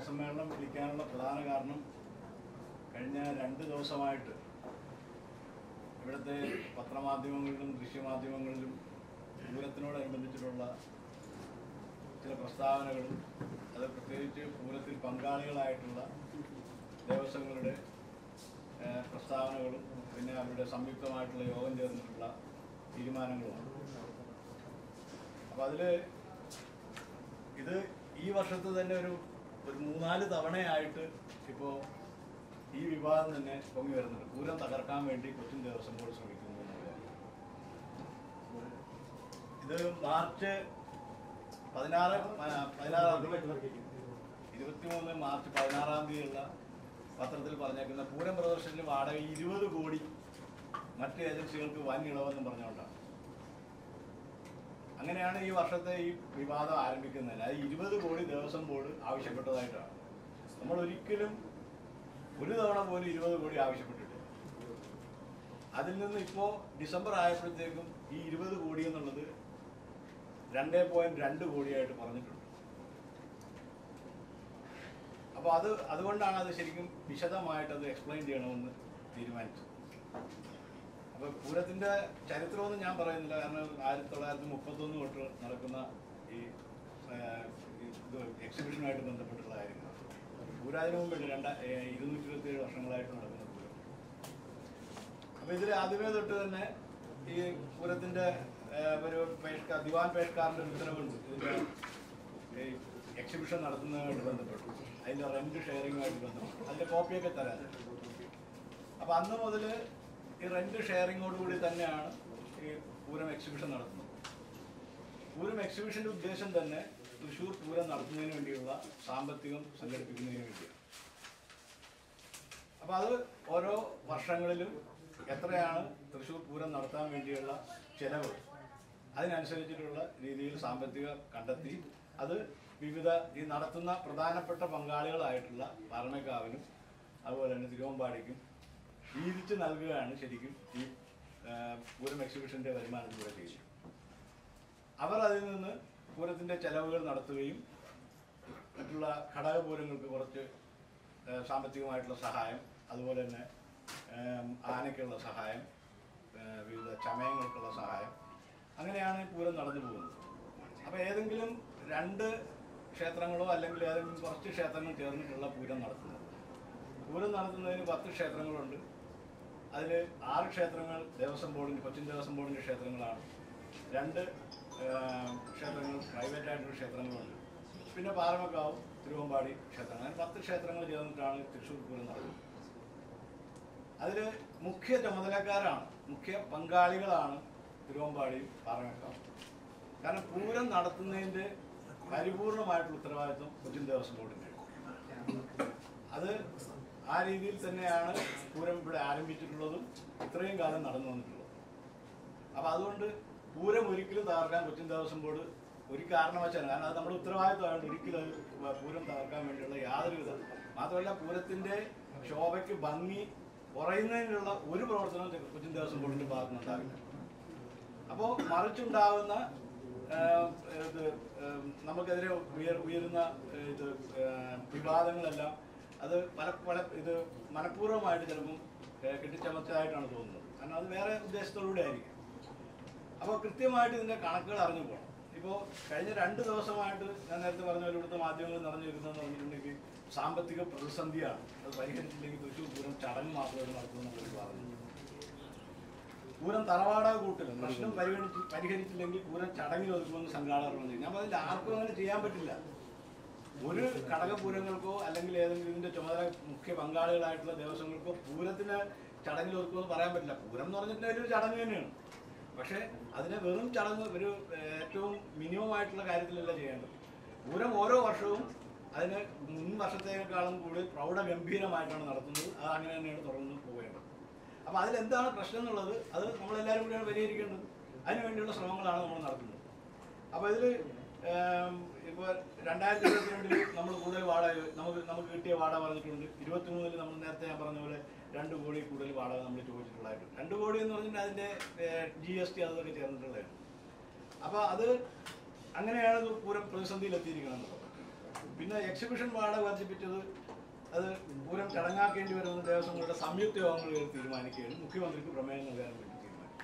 സമ്മേളനം വിളിക്കാനുള്ള പ്രധാന കാരണം കഴിഞ്ഞ രണ്ട് ദിവസമായിട്ട് ഇവിടുത്തെ പത്രമാധ്യമങ്ങളിലും ദൃശ്യമാധ്യമങ്ങളിലും പൂരത്തിനോടനുബന്ധിച്ചിട്ടുള്ള ചില പ്രസ്താവനകളും അത് പ്രത്യേകിച്ച് പൂരത്തിൽ പങ്കാളികളായിട്ടുള്ള ദേവസ്വങ്ങളുടെ ഏഹ്, പ്രസ്താവനകളും പിന്നെ അവരുടെ സംയുക്തമായിട്ടുള്ള യോഗം ചേർന്നിട്ടുള്ള തീരുമാനങ്ങളുമാണ് അപ്പോൾ അതിൽ ഇത് ഈ വർഷത്തെ തന്നെ ഒരു ഒരു മൂന്നാല് തവണയായിട്ട് ഇപ്പോൾ ഈ വിവാദം തന്നെ പൊങ്ങി വരുന്നുണ്ട് പൂരം തകർക്കാൻ വേണ്ടി കൊച്ചിൻ ദേവസ്വം ബോർഡ് ശ്രമിക്കുന്നു എന്നുള്ളതാണ് ഇത് മാർച്ച് പതിനാറ് പ- പതിനാറാം തീയതി ഇരുപത്തിമൂന്ന് മാർച്ച് പതിനാറാം തീയതിയുള്ള പത്രത്തിൽ പറഞ്ഞേക്കുന്ന പൂരം പ്രദർശനത്തിന് വാടക ഇരുപത് കോടി മറ്റ് ഏജൻസികൾക്ക് വൻ ഇളവെന്നും പറഞ്ഞുകൊണ്ടാണ് അങ്ങനെയാണ് ഈ വർഷത്തെ ഈ വിവാദം ആരംഭിക്കുന്നത് അത് ഇരുപത് കോടി ദേവസ്വം ബോർഡ് ആവശ്യപ്പെട്ടതായിട്ടാണ് നമ്മൾ ഒരിക്കലും ഒരു തവണ പോലും ഇരുപത് കോടി ആവശ്യപ്പെട്ടിട്ടില്ല അതിൽ നിന്ന് ഇപ്പോൾ ഡിസംബർ ആയപ്പോഴത്തേക്കും ഈ ഇരുപത് കോടി എന്നുള്ളത് രണ്ടേ പോയിന്റ് രണ്ട് കോടിയായിട്ട് പറഞ്ഞിട്ടുണ്ട് അപ്പോൾ അത് അതുകൊണ്ടാണ് അത് ശരിക്കും വിശദമായിട്ട് അത് എക്സ്പ്ലെയിൻ ചെയ്യണമെന്ന് തീരുമാനിച്ചത് അപ്പോൾ പൂരത്തിന്റെ ചരിത്രമൊന്നും ഞാൻ പറയുന്നില്ല കാരണം ആയിരത്തി തൊള്ളായിരത്തി മുപ്പത്തൊന്ന് തൊട്ട് നടക്കുന്ന ഈ ആ, ഈ ഇത് എക്സിബിഷനുമായിട്ട് ബന്ധപ്പെട്ടുള്ള കാര്യങ്ങൾ പൂരാതിന് മുമ്പുണ്ട് രണ്ട ഇരുന്നൂറ്റി ഇരുപത്തി ഏഴ് വർഷങ്ങളായിട്ട് നടക്കുന്ന പൂരം അപ്പൊ ഇതിൽ ആദ്യമേ തൊട്ട് തന്നെ ഈ പൂരത്തിന്റെ ആ, ഒരു പേഷ്കാർ ദിവാൻ പേഷ്കാറിന്റെ ഒരു ഉത്തരവുണ്ട് ഇതിന്റെ ഈ എക്സിബിഷൻ നടത്തുന്നതുമായിട്ട് ബന്ധപ്പെട്ടു അതിന്റെ റെന്റ് ഷെയറിങ്ങുമായിട്ട് ബന്ധപ്പെട്ടു അതിന്റെ കോപ്പിയൊക്കെ തരാം അപ്പൊ അന്ന് മുതൽ ഈ റെന്റ് ഷെയറിങ്ങോടുകൂടി തന്നെയാണ് ഈ പൂരം എക്സിബിഷൻ നടത്തുന്നത് പൂരം എക്സിബിഷന്റെ ഉദ്ദേശം തന്നെ തൃശ്ശൂർ പൂരം നടത്തുന്നതിന് വേണ്ടിയുള്ള സാമ്പത്തികം സംഘടിപ്പിക്കുന്നതിന് വേണ്ടിയാണ് അപ്പൊ അത് ഓരോ വർഷങ്ങളിലും എത്രയാണ് തൃശ്ശൂർ പൂരം നടത്താൻ വേണ്ടിയുള്ള ചെലവ് അതിനനുസരിച്ചിട്ടുള്ള രീതിയിൽ സാമ്പത്തികം കണ്ടെത്തി അത് വിവിധ ഈ നടത്തുന്ന പ്രധാനപ്പെട്ട പങ്കാളികളായിട്ടുള്ള പാറമേക്കാവിനും അതുപോലെ തന്നെ തിരുവമ്പാടിക്കും വീതിച്ച് നൽകുകയാണ് ശരിക്കും ഈ ആ, പൂരം എക്സിബിഷന്റെ വരുമാനത്തിലൂടെ ചെയ്യുന്നത് അവർ അതിൽ നിന്ന് പൂരത്തിന്റെ ചെലവുകൾ നടത്തുകയും മറ്റുള്ള ഘടകപൂരങ്ങൾക്ക് കുറച്ച് ആ, സാമ്പത്തികമായിട്ടുള്ള സഹായം അതുപോലെ തന്നെ ആം, ആനയ്ക്കുള്ള സഹായം ആ, വിവിധ ചമയങ്ങൾക്കുള്ള സഹായം അങ്ങനെയാണ് ഈ പൂരം നടന്നു പോകുന്നത് അപ്പോൾ ഏതെങ്കിലും രണ്ട് ക്ഷേത്രങ്ങളോ അല്ലെങ്കിൽ ഏതെങ്കിലും കുറച്ച് ക്ഷേത്രങ്ങൾ ചേർന്നിട്ടുള്ള പൂരം നടത്തുന്നത് പൂരം നടത്തുന്നതിന് പത്ത് ക്ഷേത്രങ്ങളുണ്ട് അതിൽ ആറ് ക്ഷേത്രങ്ങൾ ദേവസ്വം ബോർഡിൻ്റെ കൊച്ചിൻ ദേവസ്വം ബോർഡിൻ്റെ ക്ഷേത്രങ്ങളാണ് രണ്ട് ആം, ക്ഷേത്രങ്ങൾ പ്രൈവറ്റ് ആയിട്ടുള്ള ക്ഷേത്രങ്ങളുണ്ട് പിന്നെ പാറമക്കാവും തിരുവമ്പാടി ക്ഷേത്രങ്ങൾ അങ്ങനെ പത്ത് ക്ഷേത്രങ്ങൾ ചേർന്നിട്ടാണ് തൃശ്ശൂർ പൂരം നടക്കുന്നത് അതിൽ മുഖ്യ ചുമതലക്കാരാണ് മുഖ്യ പങ്കാളികളാണ് തിരുവമ്പാടിയും പാറമക്കാവും കാരണം പൂരം നടത്തുന്നതിൻ്റെ പരിപൂർണമായിട്ടുള്ള ഉത്തരവാദിത്വം കൊച്ചിൻ ദേവസ്വം ബോർഡിൻ്റെ അത് ആ രീതിയിൽ തന്നെയാണ് പൂരം ഇവിടെ ആരംഭിച്ചിട്ടുള്ളതും ഇത്രയും കാലം നടന്നു വന്നിട്ടുള്ളതും അപ്പൊ അതുകൊണ്ട് പൂരം ഒരിക്കലും തകർക്കാൻ കൊച്ചിൻ ദേവസ്വം ബോർഡ് ഒരു കാരണവശാലും കാരണം അത് നമ്മുടെ ഉത്തരവാദിത്വമായിട്ട് ഒരിക്കലും അത് പൂരം തകർക്കാൻ വേണ്ടിയുള്ള യാതൊരു വിധ മാത്രമല്ല പൂരത്തിന്റെ ശോഭയ്ക്ക് ഭംഗി കുറയുന്നതിനുള്ള ഒരു പ്രവർത്തനവും കൊച്ചിൻ ദേവസ്വം ബോർഡിന്റെ ഭാഗത്തു നിന്നുണ്ടാവില്ല അപ്പോൾ മറിച്ചുണ്ടാവുന്ന ആ, ഇത് ആ, നമുക്കെതിരെ ഉയർ ഉയരുന്ന ആ, ഇത് ആ, വിവാദങ്ങളെല്ലാം അത് പല പല ഇത് മനഃപൂർവ്വമായിട്ട് ചിലപ്പം ആ, കെട്ടിച്ചമച്ചതായിട്ടാണ് തോന്നുന്നത് കാരണം അത് വേറെ ഉദ്ദേശത്തോടുകൂടി ആയിരിക്കും അപ്പോൾ കൃത്യമായിട്ട് ഇതിന്റെ കണക്കുകൾ അറിഞ്ഞു പോകണം ഇപ്പോൾ കഴിഞ്ഞ രണ്ട് ദിവസമായിട്ട് ഞാൻ നേരത്തെ പറഞ്ഞ പോലെ ഇവിടുത്തെ മാധ്യമങ്ങൾ നിറഞ്ഞു വരുന്നതെന്ന് പറഞ്ഞിട്ടുണ്ടെങ്കിൽ സാമ്പത്തിക പ്രതിസന്ധിയാണ് അത് പരിഹരിച്ചില്ലെങ്കിൽ തൃശ്ശൂർ പൂരം ചടങ്ങ് മാത്രമേ നടത്തുമെന്നുള്ളൊരു പറഞ്ഞു പൂരം തറവാടക കൂട്ടില്ല പ്രശ്നം പരിഗണിച്ച് പരിഹരിച്ചില്ലെങ്കിൽ പൂരം ചടങ്ങിൽ ഒതുക്കുമെന്ന് സംഘാടകർ പറഞ്ഞു ഞാൻ പറഞ്ഞില്ല ആർക്കും അങ്ങനെ ചെയ്യാൻ പറ്റില്ല ഒരു ഘടകപൂരങ്ങൾക്കോ അല്ലെങ്കിൽ ഏതെങ്കിലും ഇതിന്റെ ചുമതല മുഖ്യ പങ്കാളികളായിട്ടുള്ള ദേവസ്വങ്ങൾക്കോ പൂരത്തിന് ചടങ്ങിൽ ഒതുക്കുമെന്ന് പറയാൻ പറ്റില്ല പൂരം എന്ന് പറഞ്ഞിട്ടുണ്ടെങ്കിൽ ഒരു ചടങ്ങ് തന്നെയാണ് പക്ഷേ അതിനെ വെറും ചടങ്ങ് ഒരു ഏഹ്, ഏറ്റവും മിനിമം ആയിട്ടുള്ള കാര്യത്തിലല്ല ചെയ്യേണ്ടത് പൂരം ഓരോ വർഷവും അതിന് മുൻ വർഷത്തേക്കാളും കൂടി പ്രൗഢഗംഭീരമായിട്ടാണ് നടത്തുന്നത് അത് അങ്ങനെ തന്നെയാണ് തുടർന്ന് പോകേണ്ടത് അപ്പോൾ അതിലെന്താണ് പ്രശ്നം എന്നുള്ളത് അത് നമ്മളെല്ലാവരും കൂടിയാണ് പരിഹരിക്കേണ്ടത് അതിനു വേണ്ടിയുള്ള ശ്രമങ്ങളാണ് നമ്മൾ നടത്തുന്നത് അപ്പോൾ ഇതിൽ ഇപ്പോൾ രണ്ടായിരത്തി ഇരുപത്തിരണ്ടിൽ നമ്മൾ കൂടുതൽ വാടക നമുക്ക് നമുക്ക് കിട്ടിയ വാടക പറഞ്ഞിട്ടുണ്ട് ഇരുപത്തി മൂന്നിൽ നമ്മൾ നേരത്തെ ഞാൻ പറഞ്ഞ പോലെ രണ്ട് കോടി കൂടുതൽ വാടക നമ്മൾ ചോദിച്ചിട്ടുള്ളതായിട്ട് രണ്ട് കോടി എന്ന് പറഞ്ഞിട്ട് അതിൻ്റെ ജി എസ് ടി അതൊക്കെ ചേർന്നിട്ടുള്ളതാണ് അപ്പോൾ അത് അങ്ങനെയാണ് ഇത് പൂരം പ്രതിസന്ധിയിൽ എത്തിയിരിക്കണം എന്നുള്ളത് പിന്നെ എക്സിബിഷൻ വാടക വർദ്ധിപ്പിച്ചത് അത് പൂരം ചടങ്ങാക്കേണ്ടി വരുന്ന ദേവസ്വങ്ങളുടെ സംയുക്ത യോഗങ്ങൾ തീരുമാനിക്കുകയാണ് മുഖ്യമന്ത്രിക്ക് പ്രമേയം നൽകാൻ വേണ്ടി തീരുമാനിച്ചു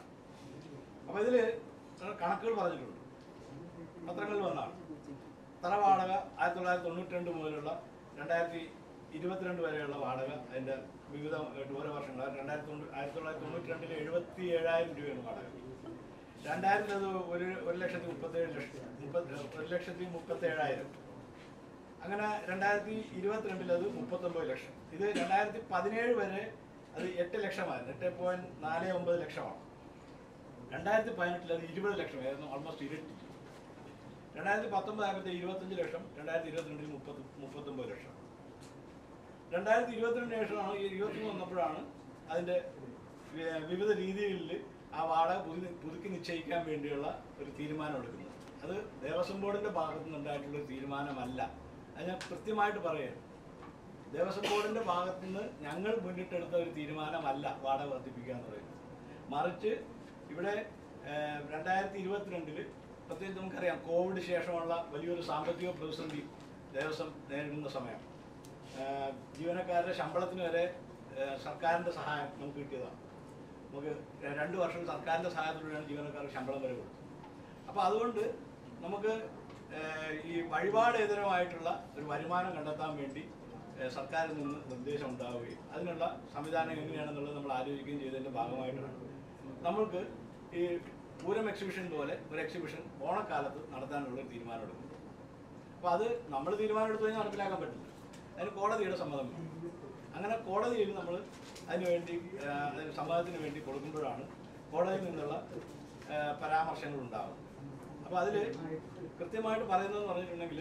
അപ്പോൾ ഇതിൽ കണക്കുകൾ പറഞ്ഞിട്ടുണ്ട് പത്രങ്ങളിൽ വന്നാണ് തറ വാടക ആയിരത്തി തൊള്ളായിരത്തി തൊണ്ണൂറ്റി രണ്ട് മുതലുള്ള രണ്ടായിരത്തി ഇരുപത്തിരണ്ട് വരെയുള്ള വാടക അതിൻ്റെ വിവിധ ഓരോ വർഷങ്ങൾ അതായത് രണ്ടായിരത്തി തൊണ്ണൂ ആയിരത്തി തൊള്ളായിരത്തി തൊണ്ണൂറ്റി രണ്ടിൽ എഴുപത്തി ഏഴായിരം രൂപയാണ് വാടക രണ്ടായിരത്തി അത് ഒരു ഒരു ലക്ഷത്തി മുപ്പത്തേഴ് ലക്ഷം മുപ്പത്തി ഒരു ലക്ഷത്തി മുപ്പത്തേഴായിരം അങ്ങനെ രണ്ടായിരത്തി ഇരുപത്തിരണ്ടിൽ അത് മുപ്പത്തൊമ്പത് ലക്ഷം ഇത് രണ്ടായിരത്തി പതിനേഴ് വരെ അത് എട്ട് ലക്ഷമായിരുന്നു എട്ട് പോയിന്റ് നാല് ഒമ്പത് ലക്ഷമാണ് രണ്ടായിരത്തി പതിനെട്ടിൽ അത് ഇരുപത് ലക്ഷമായിരുന്നു ഓൾമോസ്റ്റ് ഇരട്ടി രണ്ടായിരത്തി പത്തൊമ്പത് ആയപ്പോഴത്തെ ഇരുപത്തഞ്ച് ലക്ഷം രണ്ടായിരത്തി ഇരുപത്തിരണ്ടിൽ മുപ്പത്തി മുപ്പത്തൊമ്പത് ലക്ഷം രണ്ടായിരത്തി ഇരുപത്തിരണ്ടിന് ശേഷമാണ് ഈ ഇരുപത്തിമൂന്ന് വന്നപ്പോഴാണ് അതിൻ്റെ വി- വിവിധ രീതികളിൽ ആ വാടക പുതുക്കി പുതുക്കി നിശ്ചയിക്കാൻ വേണ്ടിയുള്ള ഒരു തീരുമാനം എടുക്കുന്നത് അത് ദേവസ്വം ബോർഡിൻ്റെ ഭാഗത്തു നിന്നുണ്ടായിട്ടുള്ള ഒരു തീരുമാനമല്ല അത് ഞാൻ കൃത്യമായിട്ട് പറയുകയാണ് ദേവസ്വം ബോർഡിൻ്റെ ഭാഗത്തു നിന്ന് ഞങ്ങൾ മുന്നിട്ടെടുത്ത ഒരു തീരുമാനമല്ല വാടക വർദ്ധിപ്പിക്കുക എന്ന് പറയുന്നത് മറിച്ച് ഇവിടെ ഏഹ്, രണ്ടായിരത്തി ഇരുപത്തിരണ്ടില് പ്രത്യേകിച്ച് നമുക്കറിയാം കോവിഡ് ശേഷമുള്ള വലിയൊരു സാമ്പത്തിക പ്രതിസന്ധി ദേവസ്വം നേരിടുന്ന സമയം ഏഹ്, ജീവനക്കാരുടെ ശമ്പളത്തിന് വരെ ഏഹ്, സർക്കാരിൻ്റെ സഹായം നമുക്ക് കിട്ടിയതാണ് നമുക്ക് രണ്ട് വർഷം സർക്കാരിൻ്റെ സഹായത്തിലൂടെയാണ് ജീവനക്കാർക്ക് ശമ്പളം വരെ കൊടുത്തത് അപ്പോൾ അതുകൊണ്ട് നമുക്ക് ഏഹ്, ഈ വഴിപാടേതരമായിട്ടുള്ള ഒരു വരുമാനം കണ്ടെത്താൻ വേണ്ടി ഏഹ്, സർക്കാരിൽ നിന്ന് നിർദ്ദേശം ഉണ്ടാവുകയും അതിനുള്ള സംവിധാനം എങ്ങനെയാണെന്നുള്ളത് നമ്മൾ ആലോചിക്കുകയും ചെയ്തതിൻ്റെ ഭാഗമായിട്ടാണ് നമ്മൾക്ക് ഈ പൂരം എക്സിബിഷൻ പോലെ ഒരു എക്സിബിഷൻ ഓണക്കാലത്ത് നടത്താനുള്ള ഒരു തീരുമാനം എടുക്കുന്നത് അപ്പോൾ അത് നമ്മൾ തീരുമാനം എടുത്തു കഴിഞ്ഞാൽ നടപ്പിലാക്കാൻ പറ്റില്ല അതിന് കോടതിയുടെ സമ്മതം വേണം അങ്ങനെ കോടതിയിൽ നമ്മൾ അതിന് വേണ്ടി ആ, അതിന് സമ്മതത്തിന് വേണ്ടി കൊടുക്കുമ്പോഴാണ് കോടതിയിൽ നിന്നുള്ള ആ, പരാമർശങ്ങൾ ഉണ്ടാകുന്നത് അപ്പോൾ അതിൽ കൃത്യമായിട്ട് പറയുന്നതെന്ന് പറഞ്ഞിട്ടുണ്ടെങ്കിൽ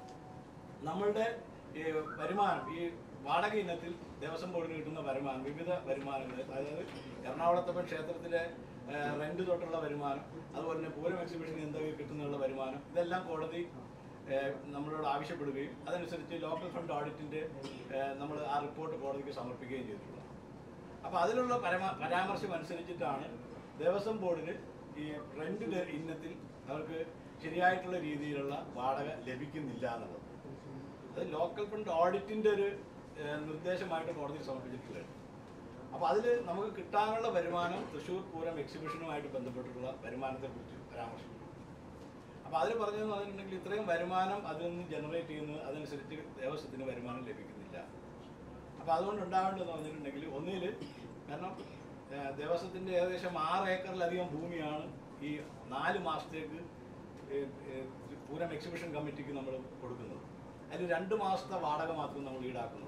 നമ്മളുടെ ഈ വരുമാനം ഈ വാടക ഇനത്തിൽ ദേവസ്വം ബോർഡിന് കിട്ടുന്ന വരുമാനം വിവിധ വരുമാനങ്ങൾ അതായത് എറണാകുളത്തപ്പൻ ക്ഷേത്രത്തിലെ ആ, റെന്റ് തൊട്ടുള്ള വരുമാനം അതുപോലെ തന്നെ പൂരം എക്സിബിഷന് എന്തൊക്കെ കിട്ടുന്നുള്ള വരുമാനം ഇതെല്ലാം കോടതി ആ, നമ്മളോട് ആവശ്യപ്പെടുകയും അതനുസരിച്ച് ലോക്കൽ ഫണ്ട് ഓഡിറ്റിന്റെ നമ്മൾ ആ റിപ്പോർട്ട് കോടതിക്ക് സമർപ്പിക്കുകയും ചെയ്തിട്ടുള്ളത് അപ്പോൾ അതിലുള്ള പരമ പരാമർശം അനുസരിച്ചിട്ടാണ് ദേവസ്വം ബോർഡിന് ഈ റെന്റ് ഇനത്തിൽ അവർക്ക് ശരിയായിട്ടുള്ള രീതിയിലുള്ള വാടക ലഭിക്കുന്നില്ല എന്നുള്ളത് അത് ലോക്കൽ ഫണ്ട് ഓഡിറ്റിന്റെ ഒരു ഏഹ്, നിർദ്ദേശമായിട്ട് കോടതിയിൽ സമർപ്പിച്ചിട്ടുള്ളത് അപ്പോൾ അതിൽ നമുക്ക് കിട്ടാനുള്ള വരുമാനം തൃശ്ശൂർ പൂരം എക്സിബിഷനുമായിട്ട് ബന്ധപ്പെട്ടിട്ടുള്ള വരുമാനത്തെ കുറിച്ച് പരാമർശിക്കുന്നു അപ്പോൾ അതിൽ പറഞ്ഞതെന്ന് പറഞ്ഞിട്ടുണ്ടെങ്കിൽ ഇത്രയും വരുമാനം അതിൽ നിന്ന് ജനറേറ്റ് ചെയ്യുന്നത് അതനുസരിച്ച് ദേവസ്വത്തിന് വരുമാനം ലഭിക്കുന്നില്ല അപ്പോൾ അതുകൊണ്ട് ഉണ്ടാവേണ്ടതെന്ന് പറഞ്ഞിട്ടുണ്ടെങ്കിൽ ഒന്നിൽ കാരണം ഏഹ്, ദേവസ്വത്തിന്റെ ഏകദേശം ആറ് ഏക്കറിലധികം ഭൂമിയാണ് ഈ നാല് മാസത്തേക്ക് ഏഹ്, ഏഹ്, പൂരം എക്സിബിഷൻ കമ്മിറ്റിക്ക് നമ്മൾ കൊടുക്കുന്നത് അതിൽ രണ്ട് മാസത്തെ വാടക മാത്രം നമ്മൾ ഈടാക്കുന്നത്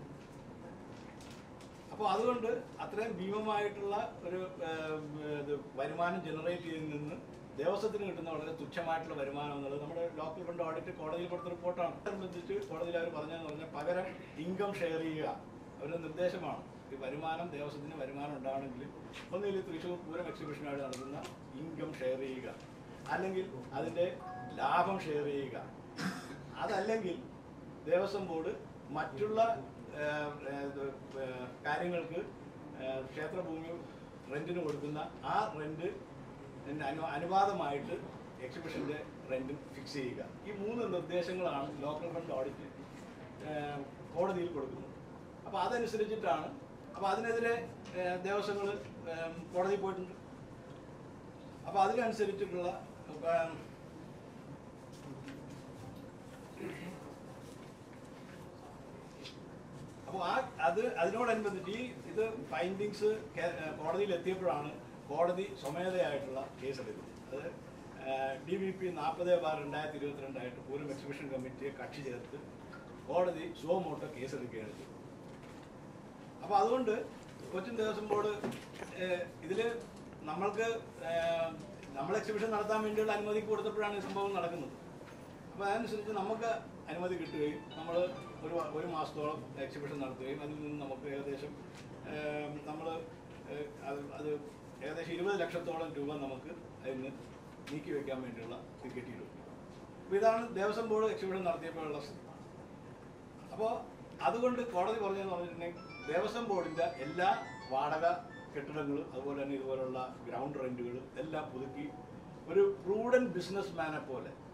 അപ്പോൾ അതുകൊണ്ട് അത്രയും ഭീമമായിട്ടുള്ള ഒരു ഏഹ്, ഇത് വരുമാനം ജനറേറ്റ് ചെയ്യുന്നതിൽ നിന്ന് ദേവസ്വത്തിന് കിട്ടുന്ന വളരെ തുച്ഛമായിട്ടുള്ള വരുമാനം എന്നുള്ളത് നമ്മുടെ ലോക്കൽ ഫണ്ട് ഓഡിറ്റ് കോടതിയിൽ കൊടുത്ത റിപ്പോർട്ടാണ് സംബന്ധിച്ച് കോടതിയിൽ അവർ പറഞ്ഞതെന്ന് പറഞ്ഞാൽ പകരം ഇൻകം ഷെയർ ചെയ്യുക ഒരു നിർദ്ദേശമാണ് ഈ വരുമാനം ദേവസ്വത്തിന് വരുമാനം ഉണ്ടാവണമെങ്കിൽ ഒന്നുകിൽ തൃശ്ശൂർ പൂരം എക്സിബിഷനായിട്ട് നടത്തുന്ന ഇൻകം ഷെയർ ചെയ്യുക അല്ലെങ്കിൽ അതിൻ്റെ ലാഭം ഷെയർ ചെയ്യുക അതല്ലെങ്കിൽ ദേവസ്വം ബോർഡ് മറ്റുള്ള ഏഹ്, ഏഹ്, ഇത്, ഏഹ്, കാര്യങ്ങൾക്ക് ഏഹ്, ക്ഷേത്രഭൂമി റെന്റിന് കൊടുക്കുന്ന ആ റെന്റ് അനു അനുപാതമായിട്ട് എക്സിബിഷന്റെ റെന്റ് ഫിക്സ് ചെയ്യുക ഈ മൂന്ന് നിർദ്ദേശങ്ങളാണ് ലോക്കൽ ഫണ്ട് ഓഡിറ്റ് ഏഹ്, കോടതിയിൽ കൊടുക്കുന്നത് അപ്പോൾ അതനുസരിച്ചിട്ടാണ് അപ്പോൾ അതിനെതിരെ ഏഹ്, ദേവസ്വങ്ങൾ ഏഹ്, കോടതിയിൽ പോയിട്ടുണ്ട് അപ്പോൾ അതിനനുസരിച്ചിട്ടുള്ള ഏഹ്, അപ്പോൾ ആ അത് അതിനോടനുബന്ധിച്ച് ഈ ഇത് ഫൈൻഡിങ്സ് കോടതിയിൽ എത്തിയപ്പോഴാണ് കോടതി സ്വമേധയായിട്ടുള്ള കേസ് എടുക്കുന്നത് അത് ഡി ബി പി നാൽപ്പത് ബാർ രണ്ടായിരത്തി ഇരുപത്തിരണ്ടായിട്ട് പൂരം എക്സിബിഷൻ കമ്മിറ്റിയെ കക്ഷി ചേർത്ത് കോടതി സുവമോട്ടോ കേസ് എടുക്കുകയാണ് ചെയ്തത് അപ്പോൾ അതുകൊണ്ട് കൊച്ചിൻ ദേവസ്വം ബോർഡ് ഇതിൽ നമ്മൾക്ക് ഏഹ്, നമ്മൾ എക്സിബിഷൻ നടത്താൻ വേണ്ടിയുള്ള അനുമതി കൊടുത്തപ്പോഴാണ് ഈ സംഭവം നടക്കുന്നത് അപ്പോൾ അതനുസരിച്ച് നമുക്ക് അനുമതി കിട്ടുകയും നമ്മൾ ഒരു ഒരു മാസത്തോളം എക്സിബിഷൻ നടത്തുകയും അതിൽ നിന്ന് നമുക്ക് ഏകദേശം നമ്മൾ അത് അത് ഏകദേശം ഇരുപത് ലക്ഷത്തോളം രൂപ നമുക്ക് അതിൽ നിന്ന് നീക്കി വെക്കാൻ വേണ്ടിയുള്ള ഇത് കിട്ടിയിട്ടുണ്ട് അപ്പോൾ ഇതാണ് ദേവസ്വം ബോർഡ് എക്സിബിഷൻ നടത്തിയപ്പോഴുള്ള സ്ഥിതി അപ്പോൾ അതുകൊണ്ട് കോടതി പറഞ്ഞതെന്ന് പറഞ്ഞിട്ടുണ്ടെങ്കിൽ ദേവസ്വം ബോർഡിന്റെ എല്ലാ വാടക കെട്ടിടങ്ങളും അതുപോലെ തന്നെ ഇതുപോലുള്ള ഗ്രൗണ്ട് റെന്റുകൾ എല്ലാം പുതുക്കി ഒരു പ്രൂഡന്റ് ബിസിനസ് മാനെ പോലെ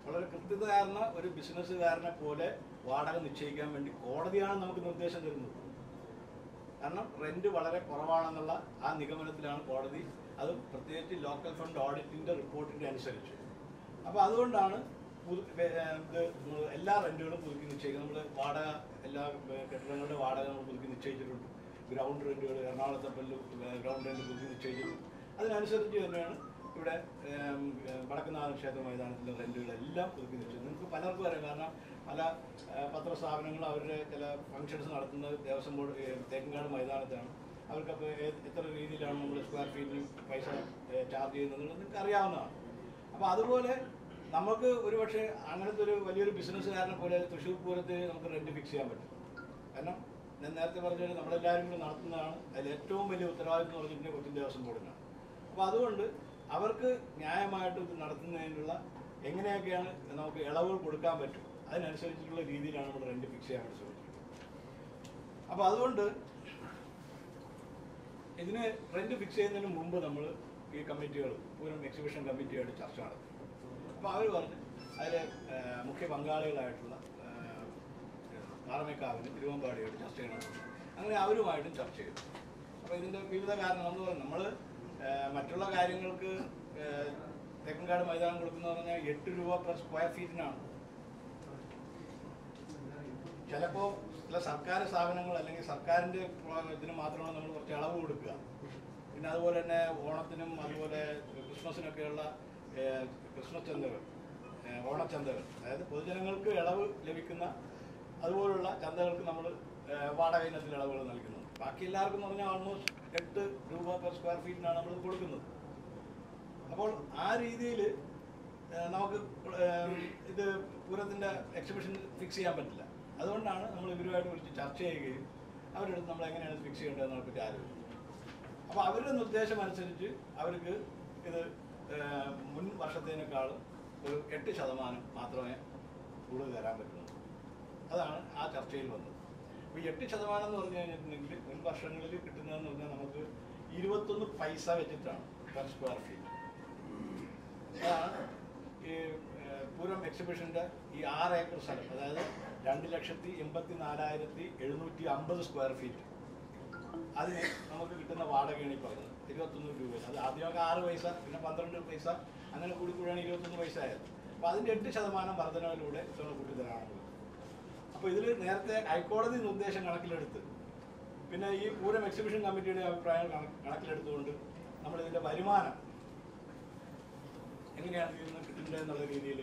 വളരെ കൃത്യതയാർന്ന ഒരു ബിസിനസ്സുകാരനെ പോലെ വാടക നിശ്ചയിക്കാൻ വേണ്ടി കോടതിയാണ് നമുക്ക് നിർദ്ദേശം തരുന്നത് കാരണം റെന്റ് വളരെ കുറവാണെന്നുള്ള ആ നിഗമനത്തിലാണ് കോടതി അത് പ്രത്യേകിച്ച് ലോക്കൽ ഫണ്ട് ഓഡിറ്റിന്റെ റിപ്പോർട്ടിന്റെ അനുസരിച്ച് അപ്പോൾ അതുകൊണ്ടാണ് പുതു- വേ- ഏർ ഇത് നമ്മള് എല്ലാ റെന്റുകളും പുതുക്കി നിശ്ചയിക്കുന്നത് നമ്മൾ വാടക എല്ലാ ഏർ കെട്ടിടങ്ങളുടെ വാടക നമ്മൾ പുതുക്കി നിശ്ചയിച്ചിട്ടുണ്ട് ഗ്രൗണ്ട് റെന്റുകൾ എറണാകുളത്തെ പല്ലു ഗ്രൗണ്ട് റെന്റ് പുതുക്കി നിശ്ചയിച്ചിട്ടുണ്ട് അതിനനുസരിച്ച് തന്നെയാണ് ഇവിടെ ഏം, ഏർ വടക്കുന്നാഥ ക്ഷേത്ര മൈതാനത്തിലെ റെന്റുകളെല്ലാം പുതുക്കി നിശ്ചയിച്ചത് നിങ്ങൾക്ക് പലർക്കും അറിയാം കാരണം പല ഏർ പത്രസ്ഥാപനങ്ങളും അവരുടെ ചില ഫംഗ്ഷൻസ് നടത്തുന്നത് ദേവസ്വം ബോർഡ് ഏർ തേക്കങ്കാട് മൈതാനത്താണ് അവർക്കപ്പോൾ എത്ര രീതിയിലാണ് നമ്മൾ സ്ക്വയർ ഫീറ്റിന് പൈസ ഏർ ചാർജ് ചെയ്യുന്നത് നിങ്ങൾക്ക് അറിയാവുന്നതാണ് അപ്പോൾ അതുപോലെ നമുക്ക് ഒരുപക്ഷെ അങ്ങനത്തെ ഒരു വലിയൊരു ബിസിനസ്സുകാരനെ പോലെ തൃശ്ശൂർ പൂരത്തിൽ നമുക്ക് റെന്റ് ഫിക്സ് ചെയ്യാൻ പറ്റും കാരണം ഞാൻ നേരത്തെ പറഞ്ഞത് നമ്മളെല്ലാവരും കൂടി നടത്തുന്നതാണ് അതിൽ ഏറ്റവും വലിയ ഉത്തരവാദിത്വം എന്ന് പറഞ്ഞിട്ടുണ്ടെങ്കിൽ കൊച്ചിൻ ദേവസ്വം ബോർഡിനാണ് അപ്പോൾ അതുകൊണ്ട് അവർക്ക് ന്യായമായിട്ട് ഇത് നടത്തുന്നതിനുള്ള എങ്ങനെയൊക്കെയാണ് നമുക്ക് ഇളവുകൾ കൊടുക്കാൻ പറ്റും അതിനനുസരിച്ചിട്ടുള്ള രീതിയിലാണ് നമ്മൾ റെന്റ് ഫിക്സ് ചെയ്യാൻ വേണ്ടി ശ്രമിക്കുന്നത് അപ്പോൾ അതുകൊണ്ട് ഇതിന് റെന്റ് ഫിക്സ് ചെയ്യുന്നതിന് മുമ്പ് നമ്മൾ ഈ കമ്മിറ്റികൾ പൂരം എക്സിബിഷൻ കമ്മിറ്റിയായിട്ട് ചർച്ച നടത്തി അപ്പോൾ അവർ പറഞ്ഞു അതിൽ മുഖ്യ പങ്കാളികളായിട്ടുള്ള പാറമേക്കാവിന് തിരുവമ്പാടിയായിട്ട് ചർച്ച ചെയ്യണം അങ്ങനെ അവരുമായിട്ടും ചർച്ച ചെയ്തു അപ്പോൾ ഇതിൻ്റെ വിവിധ കാരണം എന്ന് പറഞ്ഞാൽ നമ്മൾ മറ്റുള്ള കാര്യങ്ങൾക്ക് ഏഹ്, തെക്കൻകാട് മൈതാനം കൊടുക്കുന്ന പറഞ്ഞാൽ എട്ട് രൂപ പെർ സ്ക്വയർ ഫീറ്റിനാണ് ചിലപ്പോൾ ചില സർക്കാർ സ്ഥാപനങ്ങൾ അല്ലെങ്കിൽ സർക്കാരിൻ്റെ ഇതിന് മാത്രമാണ് നമ്മൾ കുറച്ച് ഇളവ് കൊടുക്കുക പിന്നെ അതുപോലെ തന്നെ ഓണത്തിനും അതുപോലെ ക്രിസ്മസിനൊക്കെയുള്ള ഏഹ്, ക്രിസ്മസ് ചന്തകൾ ഏഹ്, ഓണച്ചന്തകൾ അതായത് പൊതുജനങ്ങൾക്ക് ഇളവ് ലഭിക്കുന്ന അതുപോലുള്ള ചന്തകൾക്ക് നമ്മൾ വാടക ഇനത്തിൽ ഇളവുകൾ നൽകുന്നത് ബാക്കി എല്ലാവർക്കും എന്ന് പറഞ്ഞാൽ ഓൾമോസ്റ്റ് എട്ട് രൂപ പെർ സ്ക്വയർ ഫീറ്റിനാണ് നമ്മൾ കൊടുക്കുന്നത് അപ്പോൾ ആ രീതിയിൽ നമുക്ക് ഏഹ്, ഇത് പൂരത്തിൻ്റെ എക്സിബിഷൻ ഫിക്സ് ചെയ്യാൻ പറ്റില്ല അതുകൊണ്ടാണ് നമ്മൾ ഇവരുമായിട്ട് വിളിച്ച് ചർച്ച ചെയ്യുകയും അവരുടെ അടുത്ത് നമ്മൾ എങ്ങനെയാണ് ഫിക്സ് ചെയ്യേണ്ടതെന്നതിനെ പറ്റി ആലോചിക്കും അപ്പോൾ അവരുടെ നിർദ്ദേശം അനുസരിച്ച് അവർക്ക് ഇത് ഏഹ്, മുൻ വർഷത്തേനേക്കാളും ഒരു എട്ട് ശതമാനം മാത്രമേ കൂടുതൽ തരാൻ പറ്റുള്ളൂ അതാണ് ആ ചർച്ചയിൽ വന്നത് അപ്പോൾ ഈ എട്ട് ശതമാനം എന്ന് പറഞ്ഞു കഴിഞ്ഞിട്ടുണ്ടെങ്കിൽ മുൻ വർഷങ്ങളിൽ കിട്ടുന്നതെന്ന് പറഞ്ഞാൽ നമുക്ക് ഇരുപത്തൊന്ന് പൈസ വെച്ചിട്ടാണ് പെർ സ്ക്വയർ ഫീറ്റ് അതാണ് ഈ ഏഹ്, പൂരം എക്സിബിഷന്റെ ഈ ആറ് ഏക്കർ സ്ഥലം അതായത് രണ്ട് ലക്ഷത്തി എൺപത്തി നാലായിരത്തി എഴുന്നൂറ്റി അമ്പത് സ്ക്വയർ ഫീറ്റ് അതിന് നമുക്ക് കിട്ടുന്ന വാടകയാണ് ഈ പറഞ്ഞത് ഇരുപത്തൊന്ന് രൂപ അത് ആദ്യമൊക്കെ ആറ് പൈസ പിന്നെ പന്ത്രണ്ട് പൈസ അങ്ങനെ കൂടി കൂടിയാണ് ഇരുപത്തൊന്ന് പൈസ ആയത് അപ്പോൾ അതിൻ്റെ എട്ട് ശതമാനം വർധനവിലൂടെ ഇത്തവണ കൂട്ടി തരാനുള്ളത് അപ്പോൾ ഇതിൽ നേരത്തെ ഹൈക്കോടതി നിർദ്ദേശം കണക്കിലെടുത്ത് പിന്നെ ഈ പൂരം എക്സിബിഷൻ കമ്മിറ്റിയുടെ അഭിപ്രായം കണ- കണക്കിലെടുത്തുകൊണ്ട് നമ്മൾ ഇതിൻ്റെ വരുമാനം എങ്ങനെയാണ് ഇതിൽ നിന്ന് കിട്ടുന്നത് എന്നുള്ള രീതിയിൽ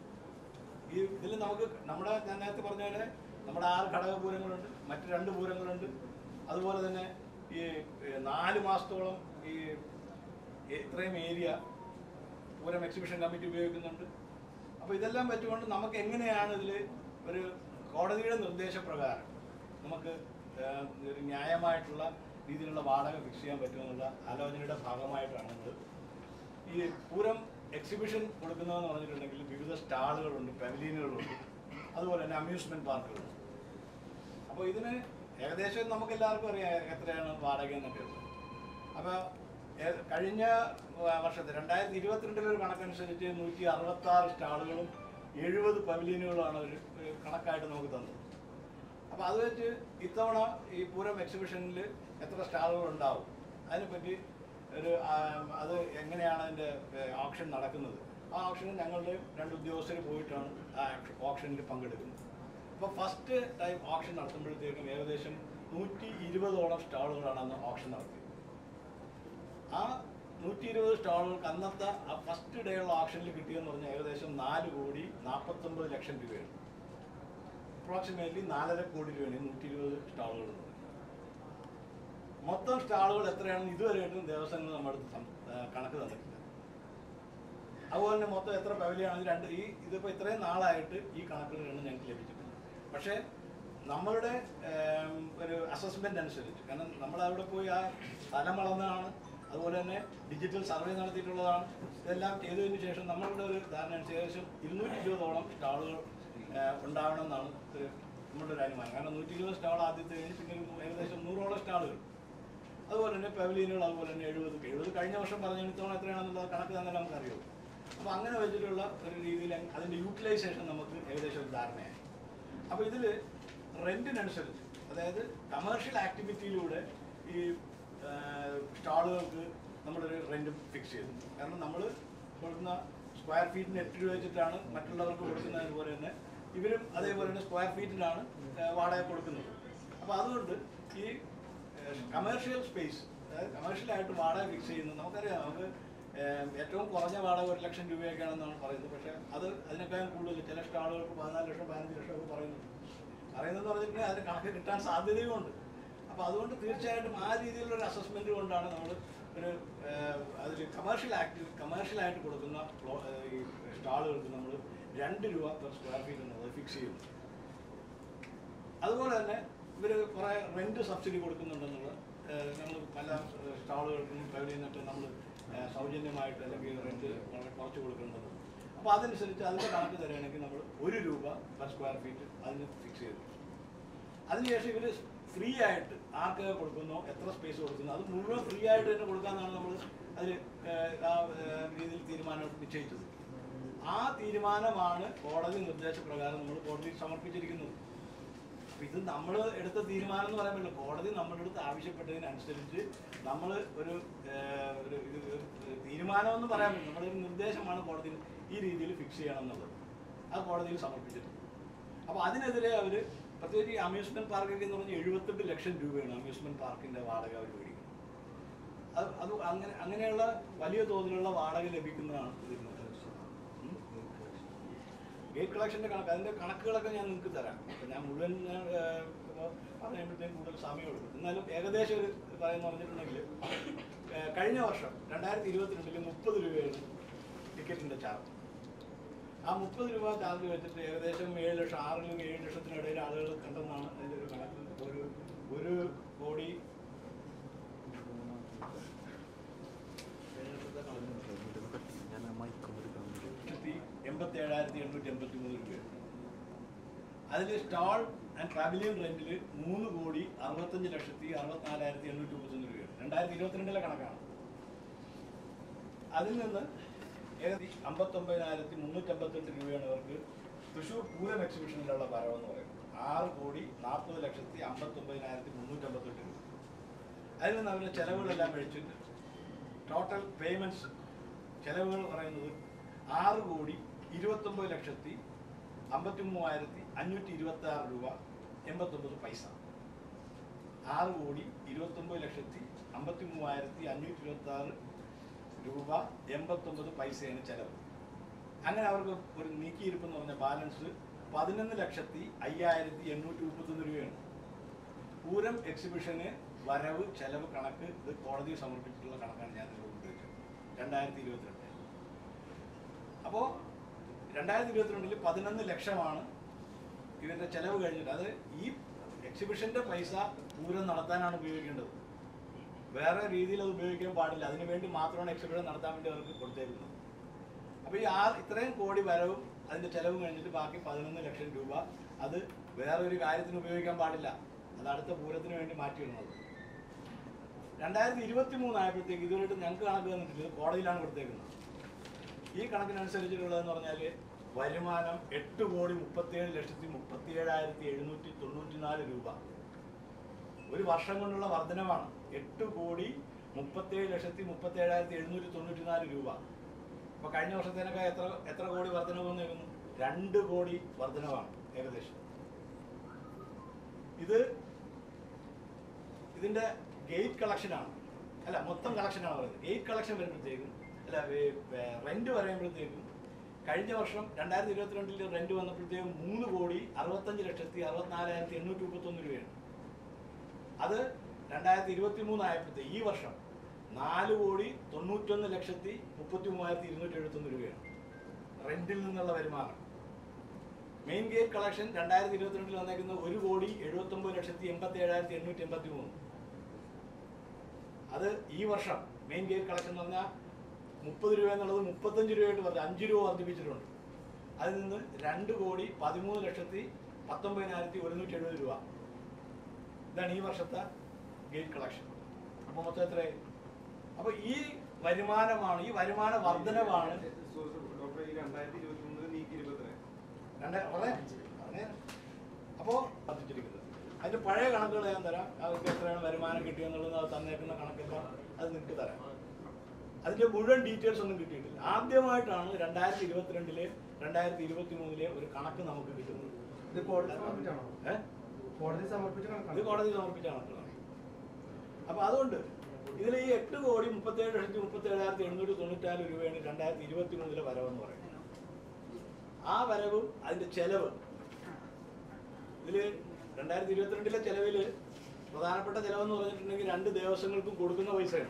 ഈ ഇതിൽ നമുക്ക് നമ്മുടെ ഞാൻ നേരത്തെ പറഞ്ഞ പോലെ നമ്മുടെ ആറ് ഘടകപൂരങ്ങളുണ്ട് മറ്റ് രണ്ട് പൂരങ്ങളുണ്ട് അതുപോലെ തന്നെ ഈ ഏഹ്, നാല് മാസത്തോളം ഈ ഇത്രയും ഏരിയ പൂരം എക്സിബിഷൻ കമ്മിറ്റി ഉപയോഗിക്കുന്നുണ്ട് അപ്പോൾ ഇതെല്ലാം വെച്ചുകൊണ്ട് നമുക്ക് എങ്ങനെയാണ് ഇതിൽ ഒരു കോടതിയുടെ നിർദ്ദേശപ്രകാരം നമുക്ക് ഏഹ്, ഒരു ന്യായമായിട്ടുള്ള രീതിയിലുള്ള വാടക ഫിക്സ് ചെയ്യാൻ പറ്റുമെന്നുള്ള ആലോചനയുടെ ഭാഗമായിട്ടാണ് നമ്മൾ ഈ പൂരം എക്സിബിഷൻ കൊടുക്കുന്നതെന്ന് പറഞ്ഞിട്ടുണ്ടെങ്കിൽ വിവിധ സ്റ്റാളുകളുണ്ട് പവലിയനുകളുണ്ട് അതുപോലെ തന്നെ അമ്യൂസ്മെന്റ് പാർക്കുകളുണ്ട് അപ്പോൾ ഇതിന് ഏകദേശം നമുക്ക് എല്ലാവർക്കും അറിയാം എത്രയാണ് വാടക എന്നൊക്കെ അപ്പോൾ കഴിഞ്ഞ വ- വർഷത്തെ രണ്ടായിരത്തി ഇരുപത്തിരണ്ടിലെ ഒരു കണക്കനുസരിച്ച് നൂറ്റി അറുപത്തി ആറ് സ്റ്റാളുകളും എഴുപത് പവലിയനുകളാണ് ഒരു ഒരു കണക്കായിട്ട് നമുക്ക് തന്നത് അപ്പോൾ അത് വെച്ച് ഇത്തവണ ഈ പൂരം എക്സിബിഷനിൽ എത്ര സ്റ്റാളുകൾ ഉണ്ടാവും അതിനെപ്പറ്റി ഒരു ആ, അത് എങ്ങനെയാണ് അതിൻ്റെ ഓപ്ഷൻ നടക്കുന്നത് ആ ഓപ്ഷനിൽ ഞങ്ങളുടെ രണ്ട് ഉദ്യോഗസ്ഥർ പോയിട്ടാണ് ആ ഓപ്ഷനിൽ പങ്കെടുക്കുന്നത് അപ്പോൾ ഫസ്റ്റ് ടൈം ഓപ്ഷൻ നടത്തുമ്പോഴത്തേക്കും ഏകദേശം നൂറ്റി ഇരുപതോളം സ്റ്റാളുകളാണ് അന്ന് ഓപ്ഷൻ നടത്തിയത് ആ നൂറ്റി ഇരുപത് സ്റ്റാളുകൾക്ക് അന്നത്തെ ആ ഫസ്റ്റ് ഡേ ഉള്ള ഓപ്ഷനിൽ കിട്ടിയെന്ന് പറഞ്ഞാൽ ഏകദേശം നാല് കോടി നാൽപ്പത്തൊമ്പത് ലക്ഷം രൂപയാണ് അപ്രോക്സിമേറ്റ്ലി നാലര കോടി രൂപയാണ് ഈ നൂറ്റി ഇരുപത് സ്റ്റാളുകൾ എന്ന് പറയുന്നത്. മൊത്തം സ്റ്റാളുകൾ എത്രയാണെന്ന് ഇതുവരെയായിട്ടും ദേവസ്വങ്ങൾ നമ്മുടെ അടുത്ത് സം- ആ, കണക്ക് തന്നിട്ടില്ല അതുപോലെ തന്നെ മൊത്തം എത്ര പവലിയാണ് രണ്ട് ഈ ഇതിപ്പോൾ ഇത്രയും നാളായിട്ട് ഈ കണക്കുകളാണ് ഞങ്ങൾക്ക് ലഭിച്ചിട്ടുള്ളത് പക്ഷേ നമ്മളുടെ ഏം, ഒരു അസസ്മെന്റ് അനുസരിച്ച് കാരണം നമ്മൾ അവിടെ പോയി ആ സ്ഥലം വളർന്നതാണ് അതുപോലെ തന്നെ ഡിജിറ്റൽ സർവേ നടത്തിയിട്ടുള്ളതാണ് ഇതെല്ലാം ചെയ്തതിന് ശേഷം നമ്മളുടെ ഒരു ധാരണ അനുസരിച്ച് ഏകദേശം ഇരുന്നൂറ്റി ഇരുപതോളം സ്റ്റാളുകൾ ഉണ്ടാവണമെന്നാണ് ഒരു നമ്മളുടെ ഒരു അനുമാനം കാരണം നൂറ്റി ഇരുപത് സ്റ്റാൾ ആദ്യത്തെ കഴിഞ്ഞ് പിന്നെ ഒരു ഏകദേശം നൂറോളം സ്റ്റാളുകൾ അതുപോലെ തന്നെ പവലിയനുകൾ അതുപോലെ തന്നെ എഴുപത് എഴുപത് കഴിഞ്ഞ വർഷം പറഞ്ഞു ഇത്തവണ എത്രയാണെന്നുള്ള കണക്ക് തന്നെ നമുക്കറിയാം അപ്പോൾ അങ്ങനെ വെച്ചിട്ടുള്ള ഒരു രീതിയിൽ അങ്ങ് അതിൻ്റെ യൂട്ടിലൈസേഷൻ നമുക്ക് ഏകദേശം ഒരു ധാരണയായി അപ്പോൾ ഇതിൽ റെൻറ്റിനനുസരിച്ച് അതായത് കമേഴ്ഷ്യൽ ആക്ടിവിറ്റിയിലൂടെ ഈ സ്റ്റാളുകൾക്ക് നമ്മളൊരു റെൻറ്റ് ഫിക്സ് ചെയ്തു കാരണം നമ്മൾ കൊടുക്കുന്ന സ്ക്വയർ ഫീറ്റിന് എട്ട് രൂപ വെച്ചിട്ടാണ് മറ്റുള്ളവർക്ക് കൊടുക്കുന്നത് പോലെ തന്നെ ഇവരും അതേപോലെ തന്നെ സ്ക്വയർ ഫീറ്റിനാണ് വാടക കൊടുക്കുന്നത് അപ്പോൾ അതുകൊണ്ട് ഈ കമേഴ്ഷ്യൽ സ്പേസ് അതായത് കമേഴ്ഷ്യലായിട്ട് വാടക ഫിക്സ് ചെയ്യുന്നത് നമുക്കറിയാം നമുക്ക് ഏഹ്, ഏറ്റവും കുറഞ്ഞ വാടക ഒരു ലക്ഷം രൂപയൊക്കെയാണെന്നാണ് പറയുന്നത് പക്ഷേ അത് അതിനേക്കാളും കൂടുതൽ ചില സ്റ്റാളുകൾക്ക് പതിനാല് ലക്ഷം പതിനഞ്ച് ലക്ഷം ഒക്കെ പറയുന്നു പറയുന്നതെന്ന് പറഞ്ഞിട്ടുണ്ടെങ്കിൽ അതിന് കണക്ക് കിട്ടാൻ സാധ്യതയുമുണ്ട് അപ്പോൾ അതുകൊണ്ട് തീർച്ചയായിട്ടും ആ രീതിയിലുള്ള ഒരു അസസ്മെന്റ് കൊണ്ടാണ് നമ്മൾ ഒരു അതിൽ കമേഴ്ഷ്യൽ ആക്ട് കമേഴ്ഷ്യലായിട്ട് കൊടുക്കുന്ന ഫ്ലോ- ഏഹ്, ഈ സ്റ്റാളുകൾക്ക് നമ്മൾ രണ്ട് രൂപ പെർ സ്ക്വയർ ഫീറ്റ് എന്നുള്ളത് ഫിക്സ് ചെയ്യുന്നു അതുപോലെ തന്നെ ഇവർ കുറേ റെന്റ് സബ്സിഡി കൊടുക്കുന്നുണ്ടെന്നുള്ളത് നമ്മൾ പല സ്റ്റാളുകൾക്കും പവലിയനൊക്കെ നമ്മൾ സൗജന്യമായിട്ട് അല്ലെങ്കിൽ റെന്റ് വളരെ കുറച്ച് കൊടുക്കുന്നുണ്ട് അപ്പോൾ അതനുസരിച്ച് അതിൻ്റെ കണക്ക് തരികയാണെങ്കിൽ നമ്മൾ ഒരു രൂപ പെർ സ്ക്വയർ ഫീറ്റ് അതിന് ഫിക്സ് ചെയ്തു അതിനുശേഷം ഇവർ ഫ്രീ ആയിട്ട് ആർക്ക് കൊടുക്കുന്നോ എത്ര സ്പേസ് കൊടുക്കുന്നോ അത് മുഴുവൻ ഫ്രീ ആയിട്ട് തന്നെ കൊടുക്കാമെന്നാണ് നമ്മൾ അതിൽ ആ ഏഹ്, രീതിയിൽ തീരുമാനം നിശ്ചയിച്ചത് ആ തീരുമാനമാണ് കോടതി നിർദ്ദേശപ്രകാരം നമ്മൾ കോടതിയിൽ സമർപ്പിച്ചിരിക്കുന്നത് അപ്പൊ ഇത് നമ്മൾ എടുത്ത തീരുമാനം എന്ന് പറയാൻ പറ്റില്ല കോടതി നമ്മുടെ അടുത്ത് ആവശ്യപ്പെട്ടതിനനുസരിച്ച് നമ്മൾ ഒരു ഏഹ്, ഒരു ഇത് ഒരു തീരുമാനം എന്ന് പറയാൻ പറ്റില്ല നമ്മുടെ ഒരു നിർദ്ദേശമാണ് കോടതി ഈ രീതിയിൽ ഫിക്സ് ചെയ്യണം എന്നുള്ളത് അത് കോടതിയിൽ സമർപ്പിച്ചിട്ടുണ്ട് അപ്പോൾ അതിനെതിരെ അവർ പ്രത്യേകിച്ച് ഈ അമ്യൂസ്മെന്റ് പാർക്കൊക്കെ എന്ന് പറഞ്ഞാൽ എഴുപത്തെട്ട് ലക്ഷം രൂപയാണ് അമ്യൂസ്മെന്റ് പാർക്കിന്റെ വാടക അവർ മേടിക്കുന്നത് അത് അത് അങ്ങനെ അങ്ങനെയുള്ള വലിയ തോതിലുള്ള വാടക ലഭിക്കുന്നതാണ് ഇതിൽ നിന്ന്. ഉം. ഗേറ്റ് കളക്ഷന്റെ കണക്ക് അതിന്റെ കണക്കുകളൊക്കെ ഞാൻ നിങ്ങൾക്ക് തരാം അപ്പൊ ഞാൻ മുഴുവൻ ഞാൻ, ഏഹ്, ഇപ്പൊ പറയുമ്പോഴത്തേക്കും കൂടുതൽ സമയം എടുക്കും എന്നാലും ഏകദേശം ഒരു പറയുന്ന പറഞ്ഞിട്ടുണ്ടെങ്കിൽ ഏഹ്, കഴിഞ്ഞ വർഷം രണ്ടായിരത്തി ഇരുപത്തിരണ്ടില് മുപ്പത് രൂപയാണ് ടിക്കറ്റിന്റെ ചാർജ് ആ മുപ്പത് രൂപ ചാർജ് വെച്ചിട്ട് ഏകദേശം ഏഴ് ലക്ഷം ആറിലും ഏഴ് ലക്ഷത്തിനിടയിൽ ആളുകൾ കണ്ടെന്നാണ് അതിന്റെ ഒരു കണക്ക് ഒരു ഒരു കോടി ലക്ഷത്തി എൺപത്തി ഏഴായിരത്തി എണ്ണൂറ്റി എൺപത്തി മൂന്ന് രൂപയാണ് അതിൽ സ്റ്റാൾ ആൻഡ് ട്രാവലിയൻ റെന്റിൽ മൂന്ന് കോടി അറുപത്തഞ്ച് ലക്ഷത്തി അറുപത്തിനാലായിരത്തി എണ്ണൂറ്റി മുപ്പത്തൊന്ന് രൂപയാണ് രണ്ടായിരത്തി ഇരുപത്തിരണ്ടിലെ കണക്കാണ് അതിൽ നിന്ന് ഏകദേശം അമ്പത്തൊമ്പതിനായിരത്തി മുന്നൂറ്റമ്പത്തെട്ട് രൂപയാണ് അവർക്ക് തൃശ്ശൂർ പൂരം എക്സിബിഷനിലുള്ള വരവെന്ന് പറയുന്നത് ആറ് കോടി നാൽപ്പത് ലക്ഷത്തി അമ്പത്തൊമ്പതിനായിരത്തി മുന്നൂറ്റമ്പത്തെട്ട് രൂപ അതിൽ നിന്ന് അവരുടെ ചെലവുകളെല്ലാം കഴിച്ചിട്ട് ടോട്ടൽ പേയ്മെന്റ്സ് ചെലവുകൾ പറയുന്നത് ആറ് കോടി ഇരുപത്തൊമ്പത് ലക്ഷത്തി അമ്പത്തി മൂവായിരത്തി അഞ്ഞൂറ്റി ഇരുപത്തി ആറ് രൂപ എൺപത്തൊമ്പത് പൈസ ആറ് കോടി ഇരുപത്തൊമ്പത് ലക്ഷത്തി അമ്പത്തി മൂവായിരത്തി അഞ്ഞൂറ്റി ഇരുപത്തി ആറ് രൂപ എൺപത്തൊമ്പത് പൈസയാണ് ചെലവ് അങ്ങനെ അവർക്ക് ഒരു നീക്കിയിരിപ്പ് എന്ന് പറഞ്ഞ ബാലൻസ് പതിനൊന്ന് ലക്ഷത്തി അയ്യായിരത്തി എണ്ണൂറ്റി മുപ്പത്തൊന്ന് രൂപയാണ് പൂരം എക്സിബിഷന് വരവ് ചെലവ് കണക്ക് ഇത് കോടതിയിൽ സമർപ്പിച്ചിട്ടുള്ള കണക്കാണ് ഞാൻ നിങ്ങളോട് ഉപയോഗിച്ചത് രണ്ടായിരത്തി ഇരുപത്തിരണ്ട് അപ്പോൾ രണ്ടായിരത്തി ഇരുപത്തിരണ്ടിൽ പതിനൊന്ന് ലക്ഷമാണ് ഇതിന്റെ ചെലവ് കഴിഞ്ഞിട്ട് അത് ഈ എക്സിബിഷന്റെ പൈസ പൂരം നടത്താനാണ് ഉപയോഗിക്കേണ്ടത് വേറെ രീതിയിൽ അത് ഉപയോഗിക്കാൻ പാടില്ല അതിനു വേണ്ടി മാത്രമാണ് എക്സിബിഷൻ നടത്താൻ വേണ്ടി അവർക്ക് കൊടുത്തേക്കുന്നത് അപ്പോൾ ഈ ആ ഇത്രയും കോടി വരവും അതിന്റെ ചെലവും കഴിഞ്ഞിട്ട് ബാക്കി പതിനൊന്ന് ലക്ഷം രൂപ അത് വേറെ ഒരു കാര്യത്തിന് ഉപയോഗിക്കാൻ പാടില്ല അത് അടുത്ത പൂരത്തിന് വേണ്ടി മാറ്റിയിടുന്നത് രണ്ടായിരത്തി ഇരുപത്തി മൂന്നായപ്പോഴത്തേക്ക് ഇതുവരെയായിട്ട് ഞങ്ങൾക്ക് കണക്ക് തന്നിട്ടില്ല കോടതിയിലാണ് കൊടുത്തേക്കുന്നത് ഈ കണക്കിനനുസരിച്ചിട്ടുള്ളതെന്ന് പറഞ്ഞാൽ വരുമാനം എട്ട് കോടി മുപ്പത്തിയേഴ് ലക്ഷത്തി മുപ്പത്തി ഏഴായിരത്തി എഴുന്നൂറ്റി തൊണ്ണൂറ്റി നാല് രൂപ ഒരു വർഷം കൊണ്ടുള്ള വർധനമാണ് എട്ട് കോടി മുപ്പത്തിയേഴ് ലക്ഷത്തി മുപ്പത്തി ഏഴായിരത്തി എഴുന്നൂറ്റി തൊണ്ണൂറ്റി നാല് രൂപ അപ്പൊ കഴിഞ്ഞ വർഷത്തേനൊക്കെ എത്ര എത്ര കോടി വർധനവ് വന്നിരുന്നു രണ്ട് കോടി വർധനവാണ് ഏകദേശം ഇത് ഇതിന്റെ ഗേറ്റ് കളക്ഷനാണ് അല്ല മൊത്തം കളക്ഷനാണ് പറയുന്നത് ഗേറ്റ് കളക്ഷൻ വരുമ്പോഴത്തേക്കും അല്ല റെന്റ് പറയുമ്പോഴത്തേക്കും കഴിഞ്ഞ വർഷം രണ്ടായിരത്തി ഇരുപത്തിരണ്ടിൽ റെന്റ് വന്നപ്പോഴത്തേക്കും മൂന്ന് കോടി അറുപത്തഞ്ച് ലക്ഷത്തി അറുപത്തിനാലായിരത്തി എണ്ണൂറ്റി മുപ്പത്തൊന്ന് രൂപയാണ് അത് രണ്ടായിരത്തി ഇരുപത്തി മൂന്നായപ്പോഴത്തേക്ക് ഈ വർഷം നാല് കോടി തൊണ്ണൂറ്റൊന്ന് ലക്ഷത്തി മുപ്പത്തി മൂവായിരത്തി ഇരുന്നൂറ്റി എഴുപത്തൊന്ന് രൂപയാണ് റെന്റിൽ നിന്നുള്ള വരുമാനം മെയിൻ ഗേറ്റ് കളക്ഷൻ രണ്ടായിരത്തി ഇരുപത്തിരണ്ടിൽ വന്നേക്കുന്ന ഒരു കോടി എഴുപത്തൊമ്പത് ലക്ഷത്തി എൺപത്തി ഏഴായിരത്തി എണ്ണൂറ്റി എൺപത്തി മൂന്ന് അത് ഈ വർഷം മെയിൻ ഗേറ്റ് കളക്ഷൻ എന്ന് പറഞ്ഞാൽ മുപ്പത് രൂപ എന്നുള്ളത് മുപ്പത്തഞ്ച് രൂപയായിട്ട് വർദ്ധ അഞ്ച് രൂപ വർദ്ധിപ്പിച്ചിട്ടുണ്ട് അതിൽ നിന്ന് രണ്ട് കോടി പതിമൂന്ന് ലക്ഷത്തി പത്തൊമ്പതിനായിരത്തി ഒരുന്നൂറ്റി എഴുപത് രൂപ ഇതാണ് ഈ വർഷത്തെ ഗേറ്റ് കളക്ഷൻ അപ്പോൾ മൊത്തം എത്രയായി അപ്പോൾ ഈ വരുമാനമാണ് ഈ വരുമാന വർധനവാണ് ഡോക്ടർ ഈ രണ്ടായിരത്തി ഇരുപത്തി മൂന്നിൽ നീക്കി ഇരുപത്തിരണ്ട് രണ്ട് വളരെ പറഞ്ഞേ അപ്പോൾ വർദ്ധിച്ചിരിക്കുന്നത് അതിന്റെ പഴയ കണക്കുകൾ ഞാൻ തരാം അവർക്ക് എത്രയാണ് വരുമാനം കിട്ടിയെന്നുള്ളത് അത് തന്നേക്കുന്ന കണക്കെല്ലാം അത് നിങ്ങൾക്ക് തരാം അതിന്റെ മുഴുവൻ ഡീറ്റെയിൽസ് ഒന്നും കിട്ടിയിട്ടില്ല ആദ്യമായിട്ടാണ് രണ്ടായിരത്തി ഇരുപത്തിരണ്ടിലെ രണ്ടായിരത്തി ഇരുപത്തി മൂന്നിലെ ഒരു കണക്ക് നമുക്ക് കിട്ടുന്നത് ഇത് കോടതി സമർപ്പിച്ചാണോ ഏഹ് കോടതി സമർപ്പിച്ച ഇത് കണക്കാണ് കോടതി സമർപ്പിച്ച കണക്കുകളാണ് അപ്പൊ അതുകൊണ്ട് ഇതിൽ ഈ എട്ട് കോടി മുപ്പത്തേഴ് ലക്ഷത്തി മുപ്പത്തി ഏഴായിരത്തി എഴുന്നൂറ്റി തൊണ്ണൂറ്റാറ് രൂപയാണ് രണ്ടായിരത്തി ഇരുപത്തി മൂന്നിലെ വരവെന്ന് പറയുന്നത് ആ വരവ് അതിന്റെ ചെലവ് ഇതില് രണ്ടായിരത്തി ഇരുപത്തിരണ്ടിലെ ചെലവില് പ്രധാനപ്പെട്ട ചെലവെന്ന് പറഞ്ഞിട്ടുണ്ടെങ്കിൽ രണ്ട് ദേവസ്വങ്ങൾക്കും കൊടുക്കുന്ന പൈസയാണ്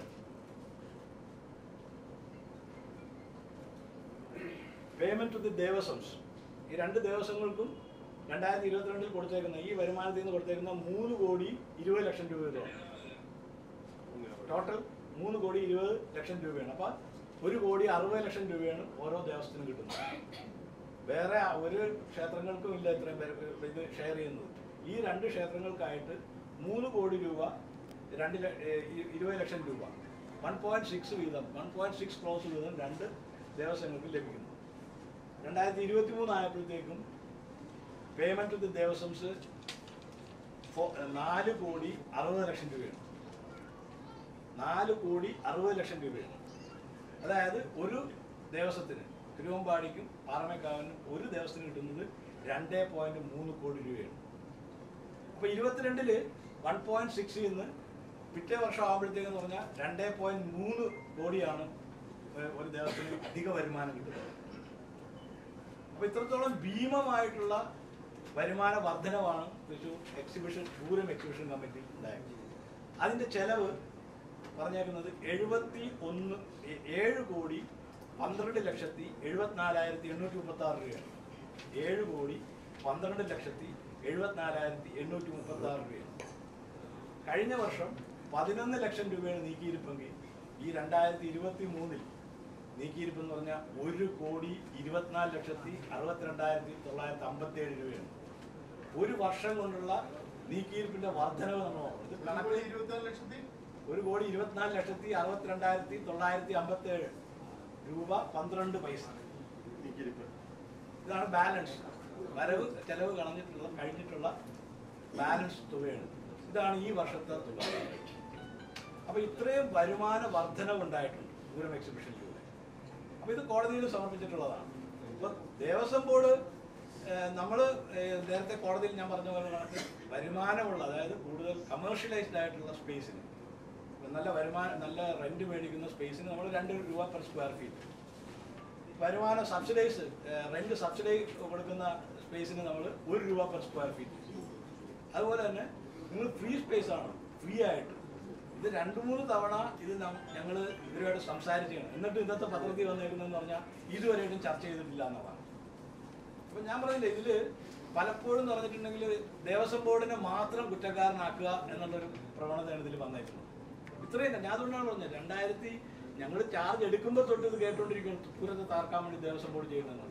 പേയ്മെന്റ് ടു ദി ദേവസ്വംസ് ഈ രണ്ട് ദേവസ്വങ്ങൾക്കും രണ്ടായിരത്തി ഇരുപത്തിരണ്ടിൽ കൊടുത്തേക്കുന്ന ഈ വരുമാനത്തിൽ നിന്ന് കൊടുത്തേക്കുന്ന മൂന്ന് കോടി ഇരുപത് ലക്ഷം രൂപ വീതമാണ് ടോട്ടൽ മൂന്ന് കോടി ഇരുപത് ലക്ഷം രൂപയാണ് അപ്പൊ ഒരു കോടി അറുപത് ലക്ഷം രൂപയാണ് ഓരോ ദേവസ്ഥത്തിനും കിട്ടുന്നത് വേറെ ഒരു ക്ഷേത്രങ്ങൾക്കും ഇല്ല ഇത്രയും പേര് ഇത് ഷെയർ ചെയ്യുന്നത് ഈ രണ്ട് ക്ഷേത്രങ്ങൾക്കായിട്ട് മൂന്ന് കോടി രൂപ രണ്ട് ല- ഏ, ഇ- ഇരുപത് ലക്ഷം രൂപ വൺ പോയിന്റ് സിക്സ് വീതം വൺ പോയിന്റ് സിക്സ് ക്രോസ് വീതം രണ്ട് ദേവസ്വങ്ങൾക്ക് ലഭിക്കുന്നു രണ്ടായിരത്തി ഇരുപത്തി മൂന്ന് ആയപ്പോഴത്തേക്കും പേയ്മെന്റ് ടു ദി ദേവസ്വംസ് ഫോ- നാല് കോടി അറുപത് ലക്ഷം രൂപയാണ് നാല് കോടി അറുപത് ലക്ഷം രൂപയാണ് അതായത് ഒരു ദേവസ്വത്തിന് തിരുവമ്പാടിക്കും പാറമേക്കാവിനും ഒരു ദേവസ്വത്തിന് കിട്ടുന്നത് രണ്ടേ പോയിന്റ് മൂന്ന് കോടി രൂപയാണ് അപ്പൊ ഇരുപത്തിരണ്ടില് വൺ പോയിന്റ് സിക്സ് നിന്ന് പിറ്റേ വർഷം ആകുമ്പോഴത്തേക്കെന്ന് പറഞ്ഞാൽ രണ്ടേ പോയിന്റ് മൂന്ന് കോടിയാണ് ഏഹ് ഒരു ദേവസ്വത്തിന് അധിക വരുമാനം കിട്ടുന്നത് അപ്പൊ ഇത്രത്തോളം ഭീമമായിട്ടുള്ള വരുമാന വർധനവാണ് Thrissur exhibition Pooram exhibition committee ഉണ്ടായത് അതിന്റെ ചെലവ് പറഞ്ഞേക്കുന്നത് എഴുപത്തി ഒന്ന് ഏ- ഏഴ് കോടി പന്ത്രണ്ട് ലക്ഷത്തി എഴുപത്തിനാലായിരത്തി എണ്ണൂറ്റി മുപ്പത്തി ആറ് രൂപയാണ് ഏഴ് കോടി പന്ത്രണ്ട് ലക്ഷത്തി എഴുപത്തിനാലായിരത്തി എണ്ണൂറ്റി മുപ്പത്തി ആറ് രൂപയാണ് കഴിഞ്ഞ വർഷം പതിനൊന്ന് ലക്ഷം രൂപയാണ് നീക്കിയിരിപ്പെങ്കിൽ ഈ രണ്ടായിരത്തി ഇരുപത്തി മൂന്നിൽ നീക്കിയിരിപ്പ് എന്ന് പറഞ്ഞാൽ ഒരു കോടി ഇരുപത്തിനാല് ലക്ഷത്തി അറുപത്തിരണ്ടായിരത്തി തൊള്ളായിരത്തി അമ്പത്തി ഏഴ് രൂപയാണ് ഒരു വർഷം കൊണ്ടുള്ള നീക്കിയിരിപ്പിന്റെ വർധനവ് നമ്മൾ നോക്കണം. ഇത് കണക്ക് ഇരുപത്തിനാല് ലക്ഷത്തി ഒരു കോടി ഇരുപത്തിനാല് ലക്ഷത്തി അറുപത്തിരണ്ടായിരത്തി തൊള്ളായിരത്തി അമ്പത്തി ഏഴ് രൂപ പന്ത്രണ്ട് പൈസ ഇതാണ് ബാലൻസ് വരവ് ചെലവ് കളഞ്ഞിട്ടുള്ള കഴിഞ്ഞിട്ടുള്ള ബാലൻസ് തുകയാണ് ഇതാണ് ഈ വർഷത്തെ തുക അപ്പൊ ഇത്രയും വരുമാന വർധനവ് ഉണ്ടായിട്ടുണ്ട് പൂരം എക്സിബിഷനിലൂടെ അപ്പൊ ഇത് കോടതിയിൽ സമർപ്പിച്ചിട്ടുള്ളതാണ് അപ്പൊ ദേവസ്വം ബോർഡ് ഏഹ്, നമ്മള് ഏഹ്, നേരത്തെ കോടതിയിൽ ഞാൻ പറഞ്ഞ പോലെ കണക്ക് വരുമാനമുള്ള അതായത് കൂടുതൽ കമേഴ്ഷ്യലൈസ്ഡ് ആയിട്ടുള്ള സ്പേസിന് നല്ല വരുമാനം നല്ല റെന്റ് മേടിക്കുന്ന സ്പേസിന് നമ്മൾ രണ്ട് രൂപ പെർ സ്ക്വയർ ഫീറ്റ് വരുമാനം സബ്സിഡൈസ് റെന്റ് സബ്സിഡൈ കൊടുക്കുന്ന സ്പേസിന് നമ്മൾ ഒരു രൂപ പെർ സ്ക്വയർ ഫീറ്റ് അതുപോലെ തന്നെ നിങ്ങൾ ഫ്രീ സ്പേസ് ആണ് ഫ്രീ ആയിട്ട് ഇത് രണ്ട് മൂന്ന് തവണ ഇത് ഞങ്ങൾ ഇവരുമായിട്ട് സംസാരിച്ചാണ് എന്നിട്ട് ഇന്നത്തെ പത്രത്തിൽ വന്നേക്കുന്നതെന്ന് പറഞ്ഞാൽ ഇതുവരെയായിട്ടും ചർച്ച ചെയ്തിട്ടില്ല എന്നുള്ളതാണ് അപ്പൊ ഞാൻ പറഞ്ഞില്ലേ ഇതില് പലപ്പോഴും എന്ന് പറഞ്ഞിട്ടുണ്ടെങ്കിൽ ദേവസ്വം ബോർഡിനെ മാത്രം കുറ്റക്കാരനാക്കുക എന്നുള്ളൊരു പ്രവണതയാണ് ഇതിൽ വന്നേക്കുന്നത് ഇത്രയും തന്നെ. ഞാൻ അതുകൊണ്ടാണ് പറഞ്ഞത് രണ്ടായിരത്തി ഞങ്ങൾ ചാർജ് എടുക്കുമ്പോൾ തൊട്ട് ഇത് കേട്ടോണ്ടിരിക്കുകയാണ് തുപ്പൂരത്തെ താർക്കാൻ വേണ്ടി ദേവസ്വം ബോർഡ് ചെയ്യുന്നത്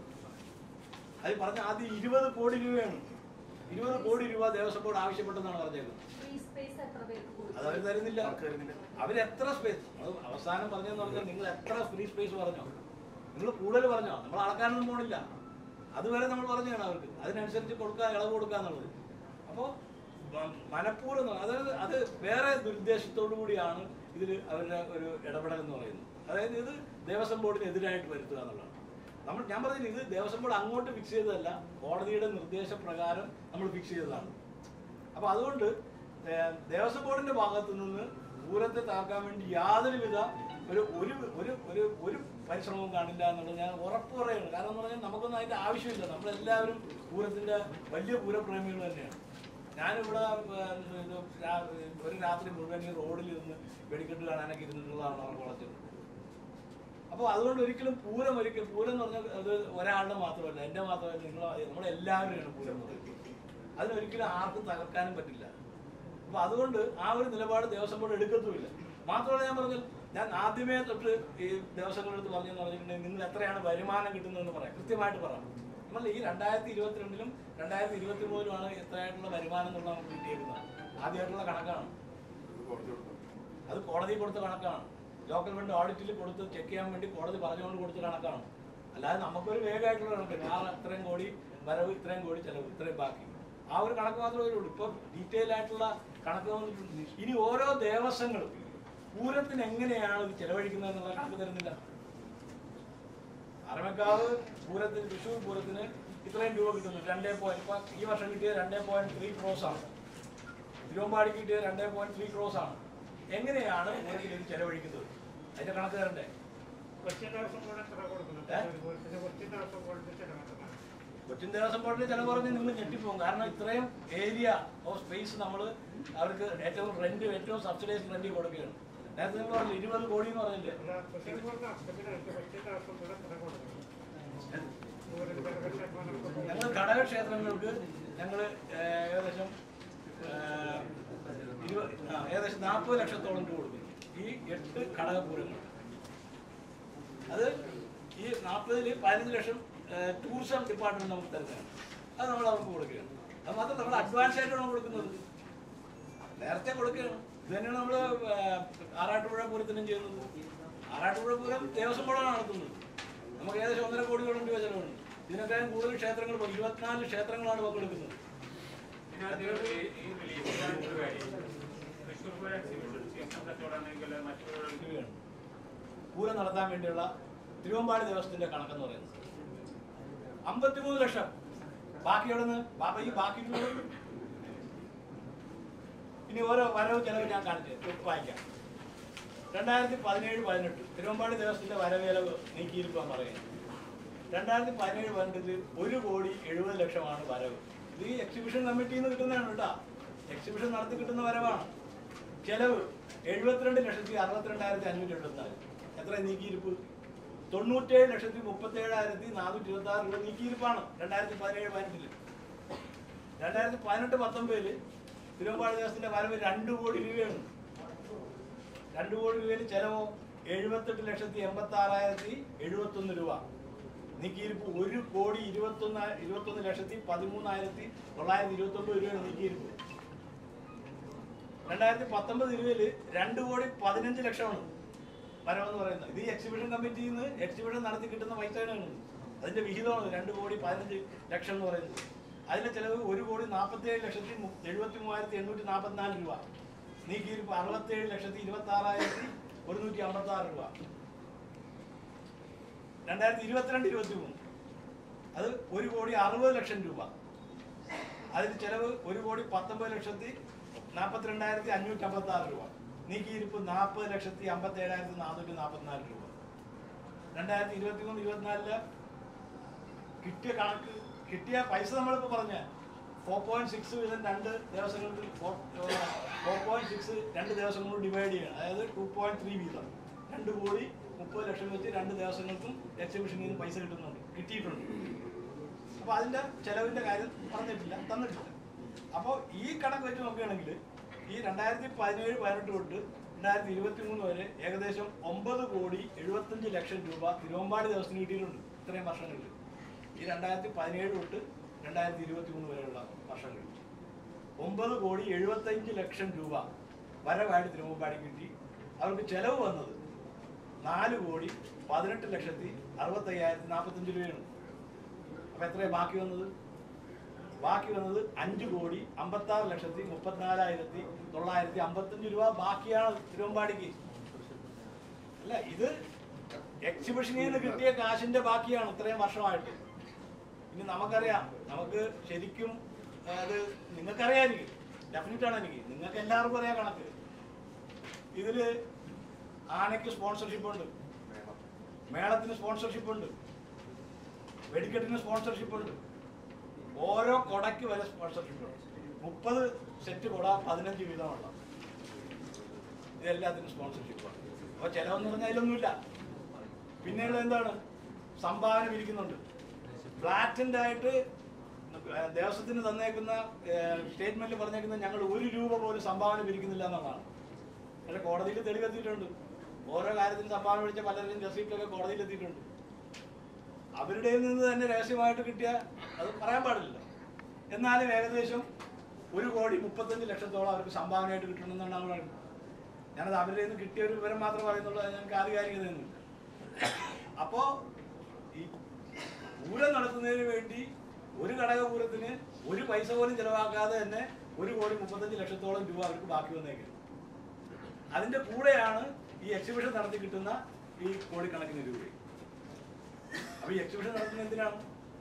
അത് പറഞ്ഞ ആദ്യം ഇരുപത് കോടി രൂപയാണ് ഇരുപത് കോടി രൂപ ദേവസ്വം ബോർഡ് ആവശ്യപ്പെട്ടെന്നാണ് പറഞ്ഞേക്കുന്നത് ഫ്രീ സ്പേസ് എത്ര പേർക്ക് കൊടുക്കും? അത് അവർ തരുന്നില്ല അവർ എത്ര സ്പേസ് അത് അവസാനം പറഞ്ഞതെന്ന് പറഞ്ഞാൽ നിങ്ങൾ എത്ര ഫ്രീ സ്പേസ് പറഞ്ഞോ നിങ്ങൾ കൂടുതൽ പറഞ്ഞോ നമ്മൾ അളക്കാനൊന്നും പോണില്ല അതുവരെ നമ്മൾ പറഞ്ഞാണ് അവർക്ക് അതിനനുസരിച്ച് കൊടുക്കുക ഇളവ് കൊടുക്കുക എന്നുള്ളത് അപ്പോൾ മനഃപൂർവ്വം അതായത് അത് വേറെ ദുരുദ്ദേശത്തോടു കൂടിയാണ് ഇതിൽ അവരുടെ ഒരു ഇടപെടൽ എന്ന് പറയുന്നത് അതായത് ഇത് ദേവസ്വം ബോർഡിന് എതിരായിട്ട് വരുത്തുക എന്നുള്ളതാണ് നമ്മൾ ഞാൻ പറഞ്ഞില്ല ഇത് ദേവസ്വം ബോർഡ് അങ്ങോട്ട് ഫിക്സ് ചെയ്തതല്ല കോടതിയുടെ നിർദ്ദേശപ്രകാരം നമ്മൾ ഫിക്സ് ചെയ്തതാണ് അപ്പൊ അതുകൊണ്ട് ഏഹ്, ദേവസ്വം ബോർഡിന്റെ ഭാഗത്തു നിന്ന് പൂരത്തെ താക്കാൻ വേണ്ടി യാതൊരുവിധ ഒരു ഒരു ഒരു ഒരു ഒരു പരിശ്രമവും കാണില്ല എന്നുള്ളത് ഞാൻ ഉറപ്പ് പറയുന്നു കാരണം എന്ന് പറഞ്ഞാൽ നമുക്കൊന്നും അതിന്റെ ആവശ്യമില്ല നമ്മളെല്ലാവരും പൂരത്തിന്റെ വലിയ പൂരപ്രേമികൾ തന്നെയാണ് ഞാനിവിടെ ഏഹ്, ഇത് രാ- ഒരു രാത്രി മുഴുവൻ ഈ റോഡിൽ ഇരുന്ന് വെടിക്കെട്ട് കാണാനൊക്കെ ഇരുന്നിട്ടുള്ളതാണ് അവർ വളച്ചത് അപ്പോൾ അതുകൊണ്ട് ഒരിക്കലും പൂരം ഒരിക്കലും പൂരം എന്ന് പറഞ്ഞാൽ അത് ഒരാളുടെ മാത്രമല്ല എൻ്റെ മാത്രമല്ല നിങ്ങൾ നമ്മളെല്ലാവരുമാണ് പൂരം എന്ന് പറയുന്നത് അതിനൊരിക്കലും ആർക്കും തകർക്കാനും പറ്റില്ല അപ്പൊ അതുകൊണ്ട് ആ ഒരു നിലപാട് ദേവസ്വം ബോർഡ് എടുക്കത്തുമില്ല മാത്രമല്ല ഞാൻ പറഞ്ഞു ഞാൻ ആദ്യമേ തൊട്ട് ഈ ദേവസ്വങ്ങളുടെ അടുത്ത് പറഞ്ഞെന്ന് പറഞ്ഞിട്ടുണ്ടെങ്കിൽ നിങ്ങൾ എത്രയാണ് വരുമാനം കിട്ടുന്നതെന്ന് പറയാം കൃത്യമായിട്ട് പറയാം നമ്മൾ ഈ രണ്ടായിരത്തി ഇരുപത്തിരണ്ടിലും രണ്ടായിരത്തി ഇരുപത്തി മൂന്നിലുമാണ് എത്രയായിട്ടുള്ള വരുമാനം എന്നുള്ള നമുക്ക് കിട്ടിയേക്കുന്നത് ആദ്യമായിട്ടുള്ള കണക്കാണ് അത് കോടതി കൊടുത്ത കണക്കാണ് ലോക്കൽ ഫണ്ട് ഓഡിറ്റിൽ കൊടുത്ത് ചെക്ക് ചെയ്യാൻ വേണ്ടി കോടതി പറഞ്ഞുകൊണ്ട് കൊടുത്ത കണക്കാണ് അല്ലാതെ നമുക്കൊരു വേഗമായിട്ടുള്ള കണക്ക് ആ ഇത്രയും കോടി വരവ് ഇത്രയും കോടി ചെലവ് ഇത്രയും ബാക്കി ആ ഒരു കണക്ക് മാത്രമേ വരുള്ളൂ ഇപ്പം ഡീറ്റെയിൽ ആയിട്ടുള്ള കണക്ക് വന്നിട്ടുണ്ട് ഇനി ഓരോ ദേവസ്വങ്ങളും പൂരത്തിന് എങ്ങനെയാണ് ഇത് ചെലവഴിക്കുന്നത് എന്നുള്ള കണക്ക് തരുന്നില്ല അറമക്കാവ് പൂരത്തിന് തൃശ്ശൂർ പൂരത്തിന് ഇത്രയും രൂപ കിട്ടുന്നു രണ്ടേ പോയിന്റ് ഇപ്പൊ ഈ വർഷം കിട്ടിയത് രണ്ടേ പോയിന്റ് ത്രീ ക്രോസ് ആണ് തിരുവമ്പാടിക്ക് കിട്ടിയത് രണ്ടേ പോയിന്റ് ത്രീ ക്രോസ് ആണ് എങ്ങനെയാണ് പൂരത്തിൽ ഇത് ചെലവഴിക്കുന്നത് അതിന്റെ കണക്ക് തരണ്ടേ കൊച്ചിൻ ദേവസ്വം ബോർഡ് എത്ര കൊടുക്കുന്നുണ്ട് ഏ? ഒരു പൂരത്തിന് കൊച്ചിൻ ദേവസ്വം ബോർഡിന്റെ ചെലവെത്രയാണ് കൊച്ചിൻ ദേവസ്വം ബോർഡിന്റെ ചിലവ് പറഞ്ഞ് നിങ്ങൾ ഞെട്ടിപ്പോകും കാരണം ഇത്രയും ഏരിയ ഓഫ് സ്പേസ് നമ്മൾ അവർക്ക് ഏറ്റവും റെന്റ് ഏറ്റവും സബ്സിഡൈസ് റെന്റ് കൊടുക്കുകയാണ് നേരത്തെ നിങ്ങൾ പറഞ്ഞില്ല ഇരുപത് കോടി എന്ന് പറഞ്ഞില്ലേ അല്ല കൊച്ചിൻ ബോർഡ് അസ്തമിനായിട്ട് കൊച്ചിൻ ദേവസ്വം ബോർഡ് എത്ര കൊടുക്കുന്നു പൂരത്തിന്റെ ഒരു ശതമാനം കൊടുക്കുന്നു. ഞങ്ങൾ ഘടകക്ഷേത്രങ്ങൾക്ക് ഞങ്ങൾ ഏകദേശം ഏഹ്, ഇരുപത് ആ, ഏകദേശം നാൽപ്പത് ലക്ഷത്തോളം രൂപ കൊടുക്കുന്നു ഈ എട്ട് ഘടകപൂരങ്ങൾ അത് ഈ നാൽപ്പതിൽ പതിനഞ്ച് ലക്ഷം ഏഹ്, ടൂറിസം ഡിപ്പാർട്ട്മെന്റ് നമുക്ക് തരുന്നതാണ് അത് നമ്മൾ അവർക്ക് കൊടുക്കുകയാണ് അത് മാത്രം നമ്മൾ അഡ്വാൻസ് ആയിട്ടാണ് കൊടുക്കുന്നത് നേരത്തെ കൊടുക്കുകയാണ് ഇത് തന്നെയാണ് നമ്മൾ ആറാട്ടുപുഴ പൂരത്തിനും ചെയ്യുന്നത് ആറാട്ടുപുഴ പൂരം ദേവസ്വം ബോർഡാണ് നടത്തുന്നത് നമുക്ക് ഏകദേശം ഒന്നര കോടിയോളം രൂപ ചെലവുണ്ട് ഇതിനേക്കാളും കൂടുതൽ ക്ഷേത്രങ്ങൾ ഇപ്പൊ ഇരുപത്തിനാല് ക്ഷേത്രങ്ങളാണ് പങ്കെടുക്കുന്നത് ഇതിനകത്ത് ഈ- ഈ റിലീസിന്റെ ഒരു കാര്യം. തൃശ്ശൂർ പൂരം എക്സിബിഷൻ സീസൺ കച്ചവടമാണെങ്കിൽ മറ്റു രൂപയാണ് പൂരം നടത്താൻ വേണ്ടിയുള്ള തിരുവമ്പാടി ദേവസ്വത്തിന്റെ കണക്കെന്ന് പറയുന്നത് അമ്പത്തിമൂന്ന് ലക്ഷം ബാക്കി എവിടെ നിന്ന് ബാബ ഈ ബാക്കി രൂപ ഇനി ഓരോ വരവ് ചെലവ് ഞാൻ കാണിച്ചു വായിക്കാം രണ്ടായിരത്തി പതിനേഴ് പതിനെട്ട് തിരുവമ്പാടി ദേവസ്വത്തിന്റെ വരവേലവ് നീക്കിയിരിക്കാൻ പറയുന്നത് രണ്ടായിരത്തി പതിനേഴ് പതിനെട്ടിൽ ഒരു കോടി എഴുപത് ലക്ഷമാണ് വരവ് ഇത് ഈ എക്സിബിഷൻ കമ്മിറ്റിയിൽ നിന്ന് കിട്ടുന്നതാണ് കേട്ടോ എക്സിബിഷൻ നടത്തി കിട്ടുന്ന വരവാണ് ചെലവ് എഴുപത്തിരണ്ട് ലക്ഷത്തി അറുപത്തിരണ്ടായിരത്തി അഞ്ഞൂറ്റി എഴുപത്തിനാല് എത്ര നീക്കിയിരിപ്പ് തൊണ്ണൂറ്റേഴ് ലക്ഷത്തി മുപ്പത്തേഴായിരത്തി നാനൂറ്റി ഇരുപത്തി ആറ് രൂപ നീക്കിയിരിപ്പാണ് രണ്ടായിരത്തി പതിനേഴ് പതിനെട്ടില് രണ്ടായിരത്തി പതിനെട്ട് പത്തൊമ്പതില് തിരുവമ്പാടി ദേവസത്തിന്റെ വരവ് രണ്ട് കോടി രൂപയാണ് രണ്ട് കോടി രൂപയിൽ ചെലവോ എഴുപത്തെട്ട് ലക്ഷത്തി എൺപത്തി ആറായിരത്തി എഴുപത്തി ഒന്ന് രൂപ നീക്കിയിരിപ്പ് ഒരു കോടി ഇരുപത്തൊന്ന് ഇരുപത്തൊന്ന് ലക്ഷത്തി പതിമൂന്നായിരത്തി തൊള്ളായിരത്തി ഇരുപത്തി ഒമ്പത് രൂപയാണ് നീക്കിയിരിപ്പ് രണ്ടായിരത്തി പത്തൊമ്പത് ഇരുപതില് രണ്ട് കോടി പതിനഞ്ച് ലക്ഷമാണ് വരവെന്ന് പറയുന്നത് ഇത് ഈ എക്സിബിഷൻ കമ്മിറ്റിയിൽ നിന്ന് എക്സിബിഷൻ നടത്തി കിട്ടുന്ന പൈസയാണ് അതിന്റെ വിഹിതമാണ് രണ്ട് കോടി പതിനഞ്ച് ലക്ഷം എന്ന് പറയുന്നത് അതിന്റെ ചെലവ് ഒരു കോടി നാൽപ്പത്തി ഏഴ് ലക്ഷത്തി മു- എഴുപത്തി മൂവായിരത്തി എണ്ണൂറ്റി നാൽപ്പത്തിനാല് രൂപ നീക്കിയിരിപ്പ് അറുപത്തി ഏഴ് ലക്ഷത്തി ഇരുപത്തി ആറായിരത്തി ഒരുന്നൂറ്റി അമ്പത്തി ആറ് രൂപ രണ്ടായിരത്തി ഇരുപത്തിരണ്ട് ഇരുപത്തി മൂന്ന് അത് ഒരു കോടി അറുപത് ലക്ഷം രൂപ അതിന് ചെലവ് ഒരു കോടി പത്തൊമ്പത് ലക്ഷത്തി നാൽപ്പത്തിരണ്ടായിരത്തി അഞ്ഞൂറ്റി അമ്പത്തി ആറ് രൂപ നീക്കിയിരിപ്പ് നാൽപ്പത് ലക്ഷത്തി അമ്പത്തി ഏഴായിരത്തി നാനൂറ്റി നാൽപ്പത്തിനാല് രൂപ രണ്ടായിരത്തി ഇരുപത്തി മൂന്ന് ഇരുപത്തിനാലില് കിട്ടിയ കണക്ക് കിട്ടിയ പൈസ നമ്മളിപ്പോൾ പറഞ്ഞ ഫോർ പോയിന്റ് സിക്സ് വീതം രണ്ട് ദിവസങ്ങൾക്ക് ഫോർ പോയിന്റ് സിക്സ് രണ്ട് ദിവസങ്ങൾ ഡിവൈഡ് ചെയ്യണം അതായത് ടു പോയിന്റ് ത്രീ വീതം രണ്ട് കോടി മുപ്പത് ലക്ഷം വെച്ച് രണ്ട് ദിവസങ്ങൾക്കും എക്സിബിഷനിൽ നിന്ന് പൈസ കിട്ടുന്നുണ്ട് കിട്ടിയിട്ടുണ്ട് അപ്പൊ അതിന്റെ ചെലവിന്റെ കാര്യം പറഞ്ഞിട്ടില്ല തന്നിട്ടില്ല അപ്പോൾ ഈ കണക്ക് വെച്ച് നോക്കുകയാണെങ്കിൽ ഈ രണ്ടായിരത്തി പതിനേഴ് പതിനെട്ട് തൊട്ട് രണ്ടായിരത്തി ഇരുപത്തി മൂന്ന് വരെ ഏകദേശം ഒമ്പത് കോടി എഴുപത്തഞ്ച് ലക്ഷം രൂപ തിരുവമ്പാടി ദിവസത്തിന് കിട്ടിയിട്ടുണ്ട് ഇത്രയും വർഷങ്ങളിൽ ഈ രണ്ടായിരത്തി പതിനേഴ് തൊട്ട് രണ്ടായിരത്തി ഇരുപത്തി മൂന്ന് വരെയുള്ള വർഷങ്ങളിൽ ഒമ്പത് കോടി എഴുപത്തഞ്ച് ലക്ഷം രൂപ വരവായിട്ട് തിരുവമ്പാടി കിട്ടി അവർക്ക് ചെലവ് വന്നത് നാല് കോടി പതിനെട്ട് ലക്ഷത്തി അറുപത്തയ്യായിരത്തി നാൽപ്പത്തഞ്ച് രൂപയാണ് അപ്പൊ എത്രയാ ബാക്കി വന്നത് ബാക്കി വന്നത് അഞ്ച് കോടി അമ്പത്തി ആറ് ലക്ഷത്തി മുപ്പത്തിനാലായിരത്തി തൊള്ളായിരത്തി അമ്പത്തഞ്ച് രൂപ ബാക്കിയാണ് തിരുവമ്പാടിക്ക് അല്ല ഇത് എക്സിബിഷനിൽ നിന്ന് കിട്ടിയ കാശിന്റെ ബാക്കിയാണ് ഇത്രയും വർഷമായിട്ട് ഇനി നമുക്കറിയാം നമുക്ക് ശരിക്കും ആ, അത് നിങ്ങൾക്കറിയാമായിരിക്കും ഡെഫിനറ്റ് ആണ് എനിക്ക് നിങ്ങൾക്ക് എല്ലാവർക്കും അറിയാം കണക്ക് ഇതില് ആനയ്ക്ക് സ്പോൺസർഷിപ്പ് ഉണ്ട് മേളത്തിന് സ്പോൺസർഷിപ്പ് ഉണ്ട് വെടിക്കെട്ടിന് സ്പോൺസർഷിപ്പ് ഉണ്ട് ഓരോ കൊടയ്ക്ക് വരെ സ്പോൺസർഷിപ്പ് ഉണ്ട് മുപ്പത് സെറ്റ് കൊട പതിനഞ്ച് വീതമുള്ള ഇതെല്ലാത്തിനും സ്പോൺസർഷിപ്പ് ആണ് അപ്പൊ ചിലവെന്ന് പറഞ്ഞാൽ അതിലൊന്നുമില്ല പിന്നെയുള്ളത് എന്താണ് സംഭാവന പിരിക്കുന്നുണ്ട് ബ്ലാറ്റന്റ് ആയിട്ട് ദേവസ്വത്തിന് തന്നേക്കുന്ന സ്റ്റേറ്റ്മെന്റിൽ പറഞ്ഞേക്കുന്ന ഞങ്ങൾ ഒരു രൂപ പോലും സംഭാവന പിരിക്കുന്നില്ല എന്നുള്ളതാണ് പക്ഷെ കോടതിയിൽ തെളിവെത്തിയിട്ടുണ്ട് ഓരോ കാര്യത്തിനും സംഭാവന പിടിച്ച പലരുടെയും റെസീപ്റ്റൊക്കെ കോടതിയിൽ എത്തിയിട്ടുണ്ട് അവരുടെ നിന്ന് തന്നെ രഹസ്യമായിട്ട് കിട്ടിയ അത് പറയാൻ പാടില്ല എന്നാലും ഏകദേശം ഒരു കോടി മുപ്പത്തഞ്ച് ലക്ഷത്തോളം അവർക്ക് സംഭാവനയായിട്ട് കിട്ടണമെന്നാണ് പറയുന്നത് ഞാനത് അവരുടെ നിന്ന് കിട്ടിയ ഒരു വിവരം മാത്രമേ പറയുന്നുള്ളൂ അത് ഞങ്ങൾക്ക് ആധികാരികതയൊന്നുമില്ല അപ്പോ ഈ പൂരം നടത്തുന്നതിന് വേണ്ടി ഒരു ഘടകപൂരത്തിന് ഒരു പൈസ പോലും ചെലവാക്കാതെ തന്നെ ഒരു കോടി മുപ്പത്തഞ്ച് ലക്ഷത്തോളം രൂപ അവർക്ക് ബാക്കി വന്നേക്കുന്നത് അതിന്റെ കൂടെയാണ് ഈ എക്സിബിഷൻ നടത്തി കിട്ടുന്ന ഈ കോടിക്കണക്കിന് രൂപ അപ്പൊ ഈ എക്സിബിഷൻ നടത്തുന്നത് എന്തിനാണ്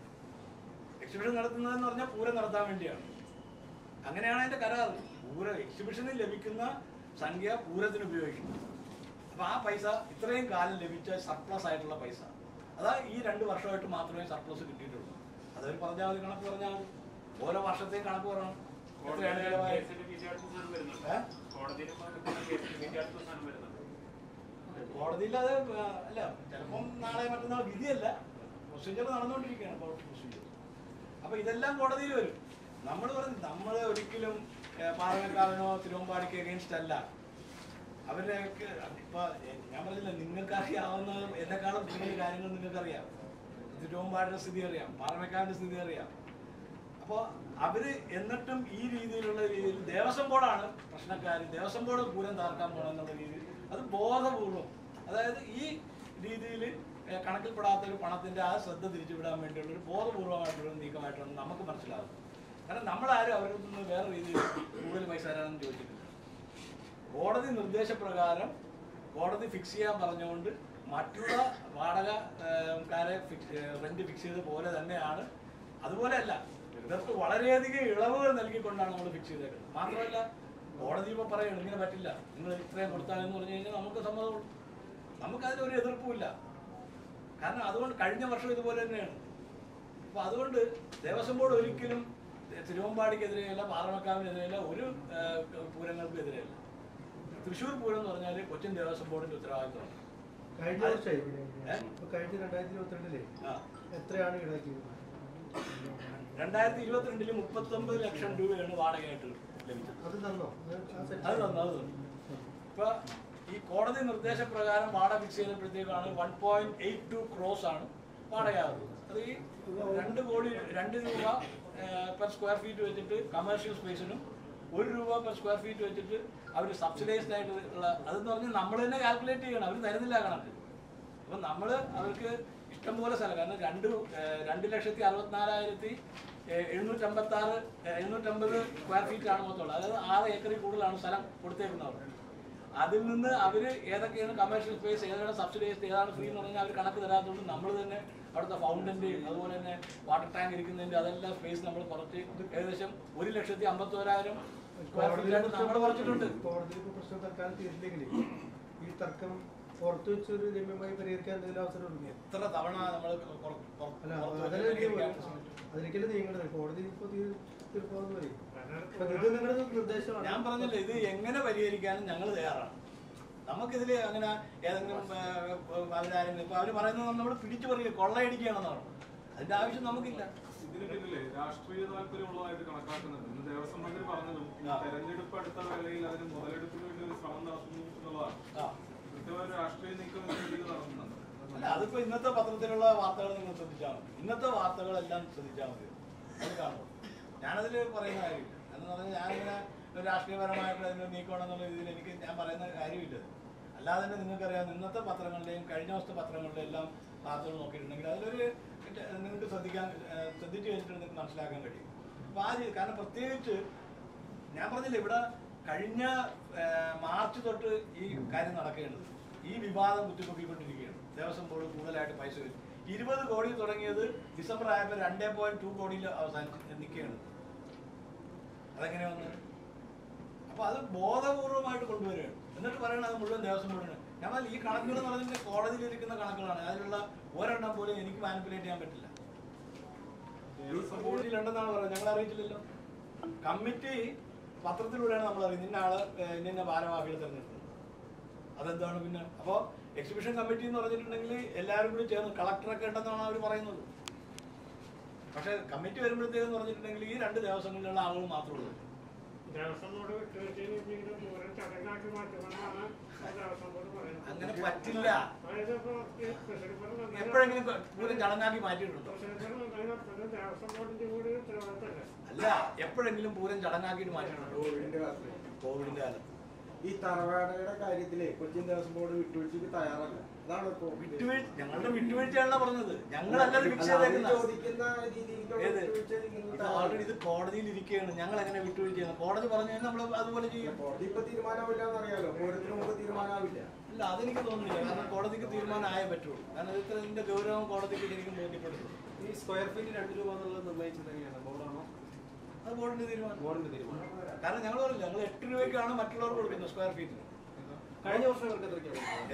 എക്സിബിഷൻ നടത്തുന്നതെന്ന് പറഞ്ഞാൽ പൂരം നടത്താൻ വേണ്ടിയാണ് അങ്ങനെയാണ് അതിന്റെ കരാർ പൂര എക്സിബിഷനിൽ ലഭിക്കുന്ന സംഖ്യ പൂരത്തിന് ഉപയോഗിക്കുന്നു അപ്പൊ ആ പൈസ ഇത്രയും കാലം ലഭിച്ച സർപ്ലസ് ആയിട്ടുള്ള പൈസ അതാ ഈ രണ്ട് വർഷമായിട്ട് മാത്രമേ സർപ്ലസ് കിട്ടിയിട്ടുള്ളൂ അതവർ പറഞ്ഞാൽ മതി കണക്ക് പറഞ്ഞാൽ മതി ഓരോ വർഷത്തെയും കണക്ക് പറയണം എത്രയാണ് ചെലവായത് കേസിന്റെ വിചാരണ സാധനം വരുന്നുണ്ട് ഏ? കോടതിയിൽ കേസിന്റെ വിചാരണ സാധനം വരുന്നുണ്ട് കോടതിയിൽ അത് ആ, അല്ല ചിലപ്പം നാളെ മറ്റന്നാൾ വിധിയല്ല പ്രൊസീജിയർ നടന്നുകൊണ്ടിരിക്കുകയാണ് പ്രൊസീജിയർ അപ്പൊ ഇതെല്ലാം കോടതിയിൽ വരും നമ്മൾ പറഞ്ഞു നമ്മൾ ഒരിക്കലും ഏ, പാറമേക്കാവിനോ തിരുവമ്പാടിക്ക് എഗെയിൻസ്റ്റ് അല്ല അവരുടെയൊക്കെ ഇപ്പൊ എ, ഞാൻ പറഞ്ഞില്ല നിങ്ങൾക്ക് അറിയാവുന്ന എന്നെക്കാളും കൂടുതൽ കാര്യങ്ങൾ നിങ്ങൾക്ക് അറിയാം തിരുവമ്പാടിന്റെ സ്ഥിതി അറിയാം പാറമേക്കാവിന്റെ സ്ഥിതി അറിയാം അപ്പോൾ അവര് എന്നിട്ടും ഈ രീതിയിലുള്ള രീതിയിൽ ദേവസ്വം ബോർഡാണ് പ്രശ്നക്കാർ ദേവസ്വം ബോർഡ് പൂരം താർക്കാൻ പോകണം എന്നുള്ള രീതിയിൽ അത് ബോധപൂർവം അതായത് ഈ രീതിയിൽ കണക്കിൽപ്പെടാത്ത ഒരു പണത്തിന്റെ ആ ശ്രദ്ധ തിരിച്ചുവിടാൻ വേണ്ടിയുള്ള ഒരു ബോധപൂർവമായിട്ടുള്ള ഒരു നീക്കമായിട്ടാണ് നമുക്ക് മനസ്സിലാകുന്നത് കാരണം നമ്മളാരും അവരിൽ നിന്ന് വേറെ രീതിയിൽ കൂടുതൽ പൈസ തരാമെന്ന് ചോദിച്ചിട്ടില്ല കോടതി നിർദ്ദേശപ്രകാരം കോടതി ഫിക്സ് ചെയ്യാൻ പറഞ്ഞുകൊണ്ട് മറ്റുള്ള വാടകക്കാരെ ഫിക്സ് റെന്റ് ഫിക്സ് ചെയ്ത പോലെ തന്നെയാണ് അതുപോലെയല്ല ഇവർക്ക് വളരെയധികം ഇളവുകൾ നൽകിക്കൊണ്ടാണ് നമ്മൾ ഫിക്സ് ചെയ്തേക്കുന്നത് മാത്രമല്ല കോടതി ഇപ്പോൾ പറയണം ഇങ്ങനെ പറ്റില്ല നിങ്ങൾ ഇത്രയും കൊടുത്താലെന്ന് പറഞ്ഞു കഴിഞ്ഞാൽ നമുക്ക് സമ്മതമുള്ളൂ നമുക്കതിന് ഒരു എതിർപ്പുമില്ല കാരണം അതുകൊണ്ട് കഴിഞ്ഞ വർഷം ഇതുപോലെ തന്നെയാണ് അപ്പൊ അതുകൊണ്ട് ദേവസ്വം ബോർഡ് ഒരിക്കലും തിരുവമ്പാടിക്കെതിരെയല്ല പാറമക്കാവിനെതിരെയല്ല ഒരു ആ, പൂരങ്ങൾക്കും എതിരെയല്ല തൃശ്ശൂർ പൂരം എന്ന് പറഞ്ഞാൽ കൊച്ചിൻ ദേവസ്വം ബോർഡിന്റെ ഉത്തരവാദിത്വമാണ് കഴിഞ്ഞ വർഷമായി പിന്നെ ഏ? ഇപ്പൊ കഴിഞ്ഞ രണ്ടായിരത്തി ഇരുപത്തിരണ്ടിലെ ആ. എത്രയാണ് ഈടാക്കിയത് രണ്ടായിരത്തി ഇരുപത്തിരണ്ടില് മുപ്പത്തൊമ്പത് ലക്ഷം രൂപയാണ് വാടകയായിട്ട് ലഭിച്ചത് അത് തന്നോ അത് ആ set അത് തന്നു അത് തന്നു ഇപ്പൊ ഈ കോടതി നിർദ്ദേശപ്രകാരം വാടക ഫിക്സ് ചെയ്തപ്പോഴത്തേക്കാണ് one point eight two crores ആണ് വാടകയാകുന്നത് അത് ഈ രണ്ട് കോടി രണ്ട് രൂപ പെർ സ്ക്വയർ ഫീറ്റ് വെച്ചിട്ട് കമേഴ്ഷ്യൽ സ്പേസിനും ഒരു രൂപ പെർ സ്ക്വയർ ഫീറ്റ് വെച്ചിട്ട് അവർ സബ്സിഡൈസ്ഡ് ആയിട്ട് ഉള്ള അതെന്ന് പറഞ്ഞാൽ നമ്മൾ തന്നെ കാൽക്കുലേറ്റ് ചെയ്യണം അവർ തരുന്നില്ല കണക്ക് അപ്പം നമ്മൾ അവർക്ക് ഇഷ്ടംപോലെ സ്ഥലം കാരണം രണ്ട് ഏഹ് രണ്ട് ലക്ഷത്തി അറുപത്തിനാലായിരത്തി എഴുന്നൂറ്റമ്പത്തി ആറ് എഴുന്നൂറ്റമ്പത് സ്ക്വയർ ഫീറ്റ് ആണ് മൊത്തമുള്ളത് അതായത് ആറ് ഏക്കറിൽ കൂടുതലാണ് സ്ഥലം കൊടുത്തേക്കുന്നവർ അതിൽ നിന്ന് അവർ ഏതൊക്കെയാണ് കമേഴ്ഷ്യൽ സ്പേസ് ഏതാണ് സബ്സിഡൈസ് ഏതാണ് ഫ്രീ എന്ന് പറഞ്ഞാൽ അവർ കണക്ക് തരാത്തതുകൊണ്ട് നമ്മൾ തന്നെ അവിടുത്തെ ഫൗണ്ടൻ്റെയും അതുപോലെ തന്നെ വാട്ടർ ടാങ്ക് ഇരിക്കുന്നതിൻ്റെ അതെല്ലാം സ്പേസ് നമ്മൾ കുറച്ച് ഏകദേശം ഒരു ലക്ഷത്തി അമ്പത്തോരായിരം സ്ക്വയർ ഫീറ്റായിട്ട് നമ്മൾ കുറച്ചിട്ടുണ്ട് കോടതിയിൽ ഇപ്പൊ പ്രശ്നം തൽക്കാലം തീർത്തില്ലെങ്കിലേ ഈ തർക്കം പുറത്തു വെച്ചൊരു രമ്യമായി പരിഹരിക്കാൻ എന്തെങ്കിലും അവസരം ഉണ്ട് എത്ര തവണ നമ്മൾ അല്ല അതല്ലേ അതിലേക്കല്ലേ നീങ്ങണത് കോടതി ഇപ്പൊ തീർ- തീർപ്പാന്ന് പറയും അപ്പൊ ഇത് നിങ്ങളുടെ നിർദ്ദേശമാണ് ഞാൻ പറഞ്ഞില്ല ഇത് എങ്ങനെ പരിഹരിക്കാനും ഞങ്ങൾ തയ്യാറാണ് നമുക്കിതിൽ അങ്ങനെ ഏതെങ്കിലും അവരാരെങ്കിലും ഇപ്പൊ അവര് പറയുന്നത് നമ്മൾ പിടിച്ചു പറയുക കൊള്ളയടിക്കുകയാണെന്നാണ് അതിന്റെ ആവശ്യം നമുക്കില്ല ഇതിന് പിന്നിലെ രാഷ്ട്രീയ താല്പര്യമുള്ളതായിട്ട് കണക്കാക്കുന്നുണ്ട് ഇന്ന് ദേവസ്വം മന്ത്രി പറഞ്ഞതും ഈ ആ. തെരഞ്ഞെടുപ്പ് അടുത്ത വേളയിൽ അതിന് മുതലെടുപ്പിന് വേണ്ടി ഒരു ശ്രമം നടത്തുന്നു എന്നുള്ളതാണ് ആ. കൃത്യമായ ഒരു രാഷ്ട്രീയ നീക്കം എന്ന രീതിയിൽ നടത്തുന്നുണ്ട് അല്ല അതിപ്പോ ഇന്നത്തെ പത്രത്തിലുള്ള വാർത്തകൾ നിങ്ങൾ ശ്രദ്ധിച്ചാൽ മതി ഇന്നത്തെ വാർത്തകളെല്ലാം ശ്രദ്ധിച്ചാൽ മതി അത് കാണും ഞാനതിൽ പറയുന്ന കാര്യമില്ല എന്ന് പറഞ്ഞാൽ ഞാനിങ്ങനെ ഒരു രാഷ്ട്രീയപരമായിട്ട് അതിന് നീക്കണമെന്നുള്ള രീതിയിൽ എനിക്ക് ഞാൻ പറയുന്ന കാര്യമില്ല അത്. അല്ലാതെ തന്നെ നിങ്ങൾക്കറിയാം ഇന്നത്തെ പത്രങ്ങളുടെയും കഴിഞ്ഞ ദിവസത്തെ പത്രങ്ങളുടെയും എല്ലാം വാർത്തകൾ നോക്കിയിട്ടുണ്ടെങ്കിൽ അതിലൊരു നിങ്ങൾക്ക് ശ്രദ്ധിക്കാൻ ഏഹ്, ശ്രദ്ധിച്ചു കഴിഞ്ഞിട്ട് നിങ്ങൾക്ക് മനസ്സിലാക്കാൻ കഴിയും അപ്പോൾ ആ രീതി കാരണം പ്രത്യേകിച്ച് ഞാൻ പറഞ്ഞില്ല ഇവിടെ കഴിഞ്ഞ ഏഹ്, മാർച്ച് തൊട്ട് ഈ കാര്യം നടക്കേണ്ടത് ഈ വിവാദം കുത്തിപ്പൊക്കിക്കൊണ്ടിരിക്കുകയാണ് ദേവസ്വം ബോർഡ് കൂടുതലായിട്ട് പൈസ വരും ഇരുപത് കോടി തുടങ്ങിയത് ഡിസംബർ ആയപ്പോൾ രണ്ടേ പോയിന്റ് ടു കോടിയിൽ അവസാനിച്ച് നിൽക്കുകയാണ് അതെങ്ങനെ വന്നു അപ്പൊ അത് ബോധപൂർവമായിട്ട് കൊണ്ടുവരികയാണ് എന്നിട്ട് പറയണത് അത് മുഴുവൻ ദേവസ്വം ബോർഡിന് ഞാൻ പറഞ്ഞില്ല, ഈ കണക്കുകൾ എന്ന് പറഞ്ഞാൽ കോടതിയിൽ ഇരിക്കുന്ന കണക്കുകളാണ് അതിലുള്ള ഒരെണ്ണം പോലും എനിക്ക് മാനിപ്പുലേറ്റ് ചെയ്യാൻ പറ്റില്ല ദേവസ്വം ബോർഡിലുണ്ടെന്നാണ് പറയുന്നത് ഞങ്ങൾ അറിയിച്ചില്ലല്ലോ കമ്മിറ്റി പത്രത്തിലൂടെയാണ് നമ്മൾ അറിയുന്നത് ഇന്ന ആള് ഏഹ്, ഇന്ന ഇന്ന ഭാരവാഹികൾ തിരഞ്ഞെടുത്തത് അതെന്താണ് പിന്നെ അപ്പോൾ എക്സിബിഷൻ കമ്മിറ്റി എന്ന് പറഞ്ഞിട്ടുണ്ടെങ്കിൽ എല്ലാവരും കൂടി ചേർന്ന് കളക്ടറൊക്കെ ഉണ്ടെന്നാണ് അവർ പറയുന്നത് പക്ഷേ കമ്മിറ്റി വരുമ്പോഴത്തേക്കെന്ന് പറഞ്ഞിട്ടുണ്ടെങ്കിൽ ഈ രണ്ട് ദേവസ്വങ്ങളിലുള്ള ആളുകൾ മാത്രമേ ഉള്ളൂ ദേവസ്വം ബോർഡ് വിട്ടുവീഴ്ചയിലെങ്കിലും പൂരം ചടങ്ങാക്കി മാറ്റുമെന്നാണ് ദേവസ്വം ബോർഡ് പറയുന്നത് അങ്ങനെ പറ്റില്ല അതായത് ഇപ്പൊ ഈ തൃശ്ശൂർപ്പൂരം നന്നായി- എപ്പോഴെങ്കിലും പൂരം ചടങ്ങാക്കി മാറ്റിയിട്ടുണ്ടോ തൃശ്ശൂർപ്പൂരം നന്നായി നടത്തുന്നത് ദേവസ്വം ബോർഡിന്റെ കൂടി ഉത്തരവാദിത്തമല്ലേ അല്ല എപ്പോഴെങ്കിലും പൂരം ചടങ്ങാക്കിയിട്ട് മാറ്റിയിട്ടുണ്ടോ കോവിഡിന്റെ കാലത്ത് ഈ തറവാടയുടെ കാര്യത്തില് കൊച്ചിൻ ദേവസ്വം ബോർഡ് വിട്ടുവീഴ്ചക്ക് തയ്യാറല്ല അതാണ് ഇപ്പോ വിട്ടുവീഴ്ച ഞങ്ങളുടെ വിട്ടുവീഴ്ചയാണല്ലോ പറഞ്ഞത് ഞങ്ങളല്ലത് ഫിക്സ് അല്ല, അവര് ചെയ്തേക്കുന്നത് ചോദിക്കുന്ന രീതിയിലേക്കുള്ള ഏത്? വിട്ടുവീഴ്ച നിങ്ങൾ ഇത് ഓൾറെഡി ഇത് കോടതിയിൽ ഇരിക്കുകയാണ് ഞങ്ങൾ എങ്ങനെ വിട്ടുവീഴ്ച ചെയ്യുന്നത് കോടതി പറഞ്ഞു കഴിഞ്ഞാൽ നമ്മൾ അതുപോലെ ചെയ്യും കോടതി ഇപ്പൊ തീരുമാനമില്ല എന്നറിയാലോ പൂരത്തിന് മുമ്പ് തീരുമാനമാവില്ല ഇല്ല അതെനിക്ക് തോന്നുന്നില്ല കാരണം കോടതിക്ക് തീരുമാനമായേ പറ്റുള്ളൂ കാരണം ഇത്ര ഇതിന്റെ ഗൗരവം കോടതിക്ക് ശരിക്കും ബോധ്യപ്പെടുന്നു ഈ സ്ക്വയർ ഫീറ്റ് രണ്ട് രൂപ എന്നുള്ളത് നിർണ്ണയിച്ചത് എങ്ങനെയാണ് ബോർഡാണോ അത് ബോർഡിന്റെ തീരുമാനം ബോർഡിന്റെ തീരുമാനം കാരണം ഞങ്ങൾ പറഞ്ഞില്ല ഞങ്ങൾ എട്ട് രൂപയ്ക്കാണ് മറ്റുള്ളവർ കൊടുക്കുന്നത് സ്ക്വയർ ഫീറ്റിന് കഴിഞ്ഞ വർഷം ഇവർക്ക് എത്രയ്ക്കാണ്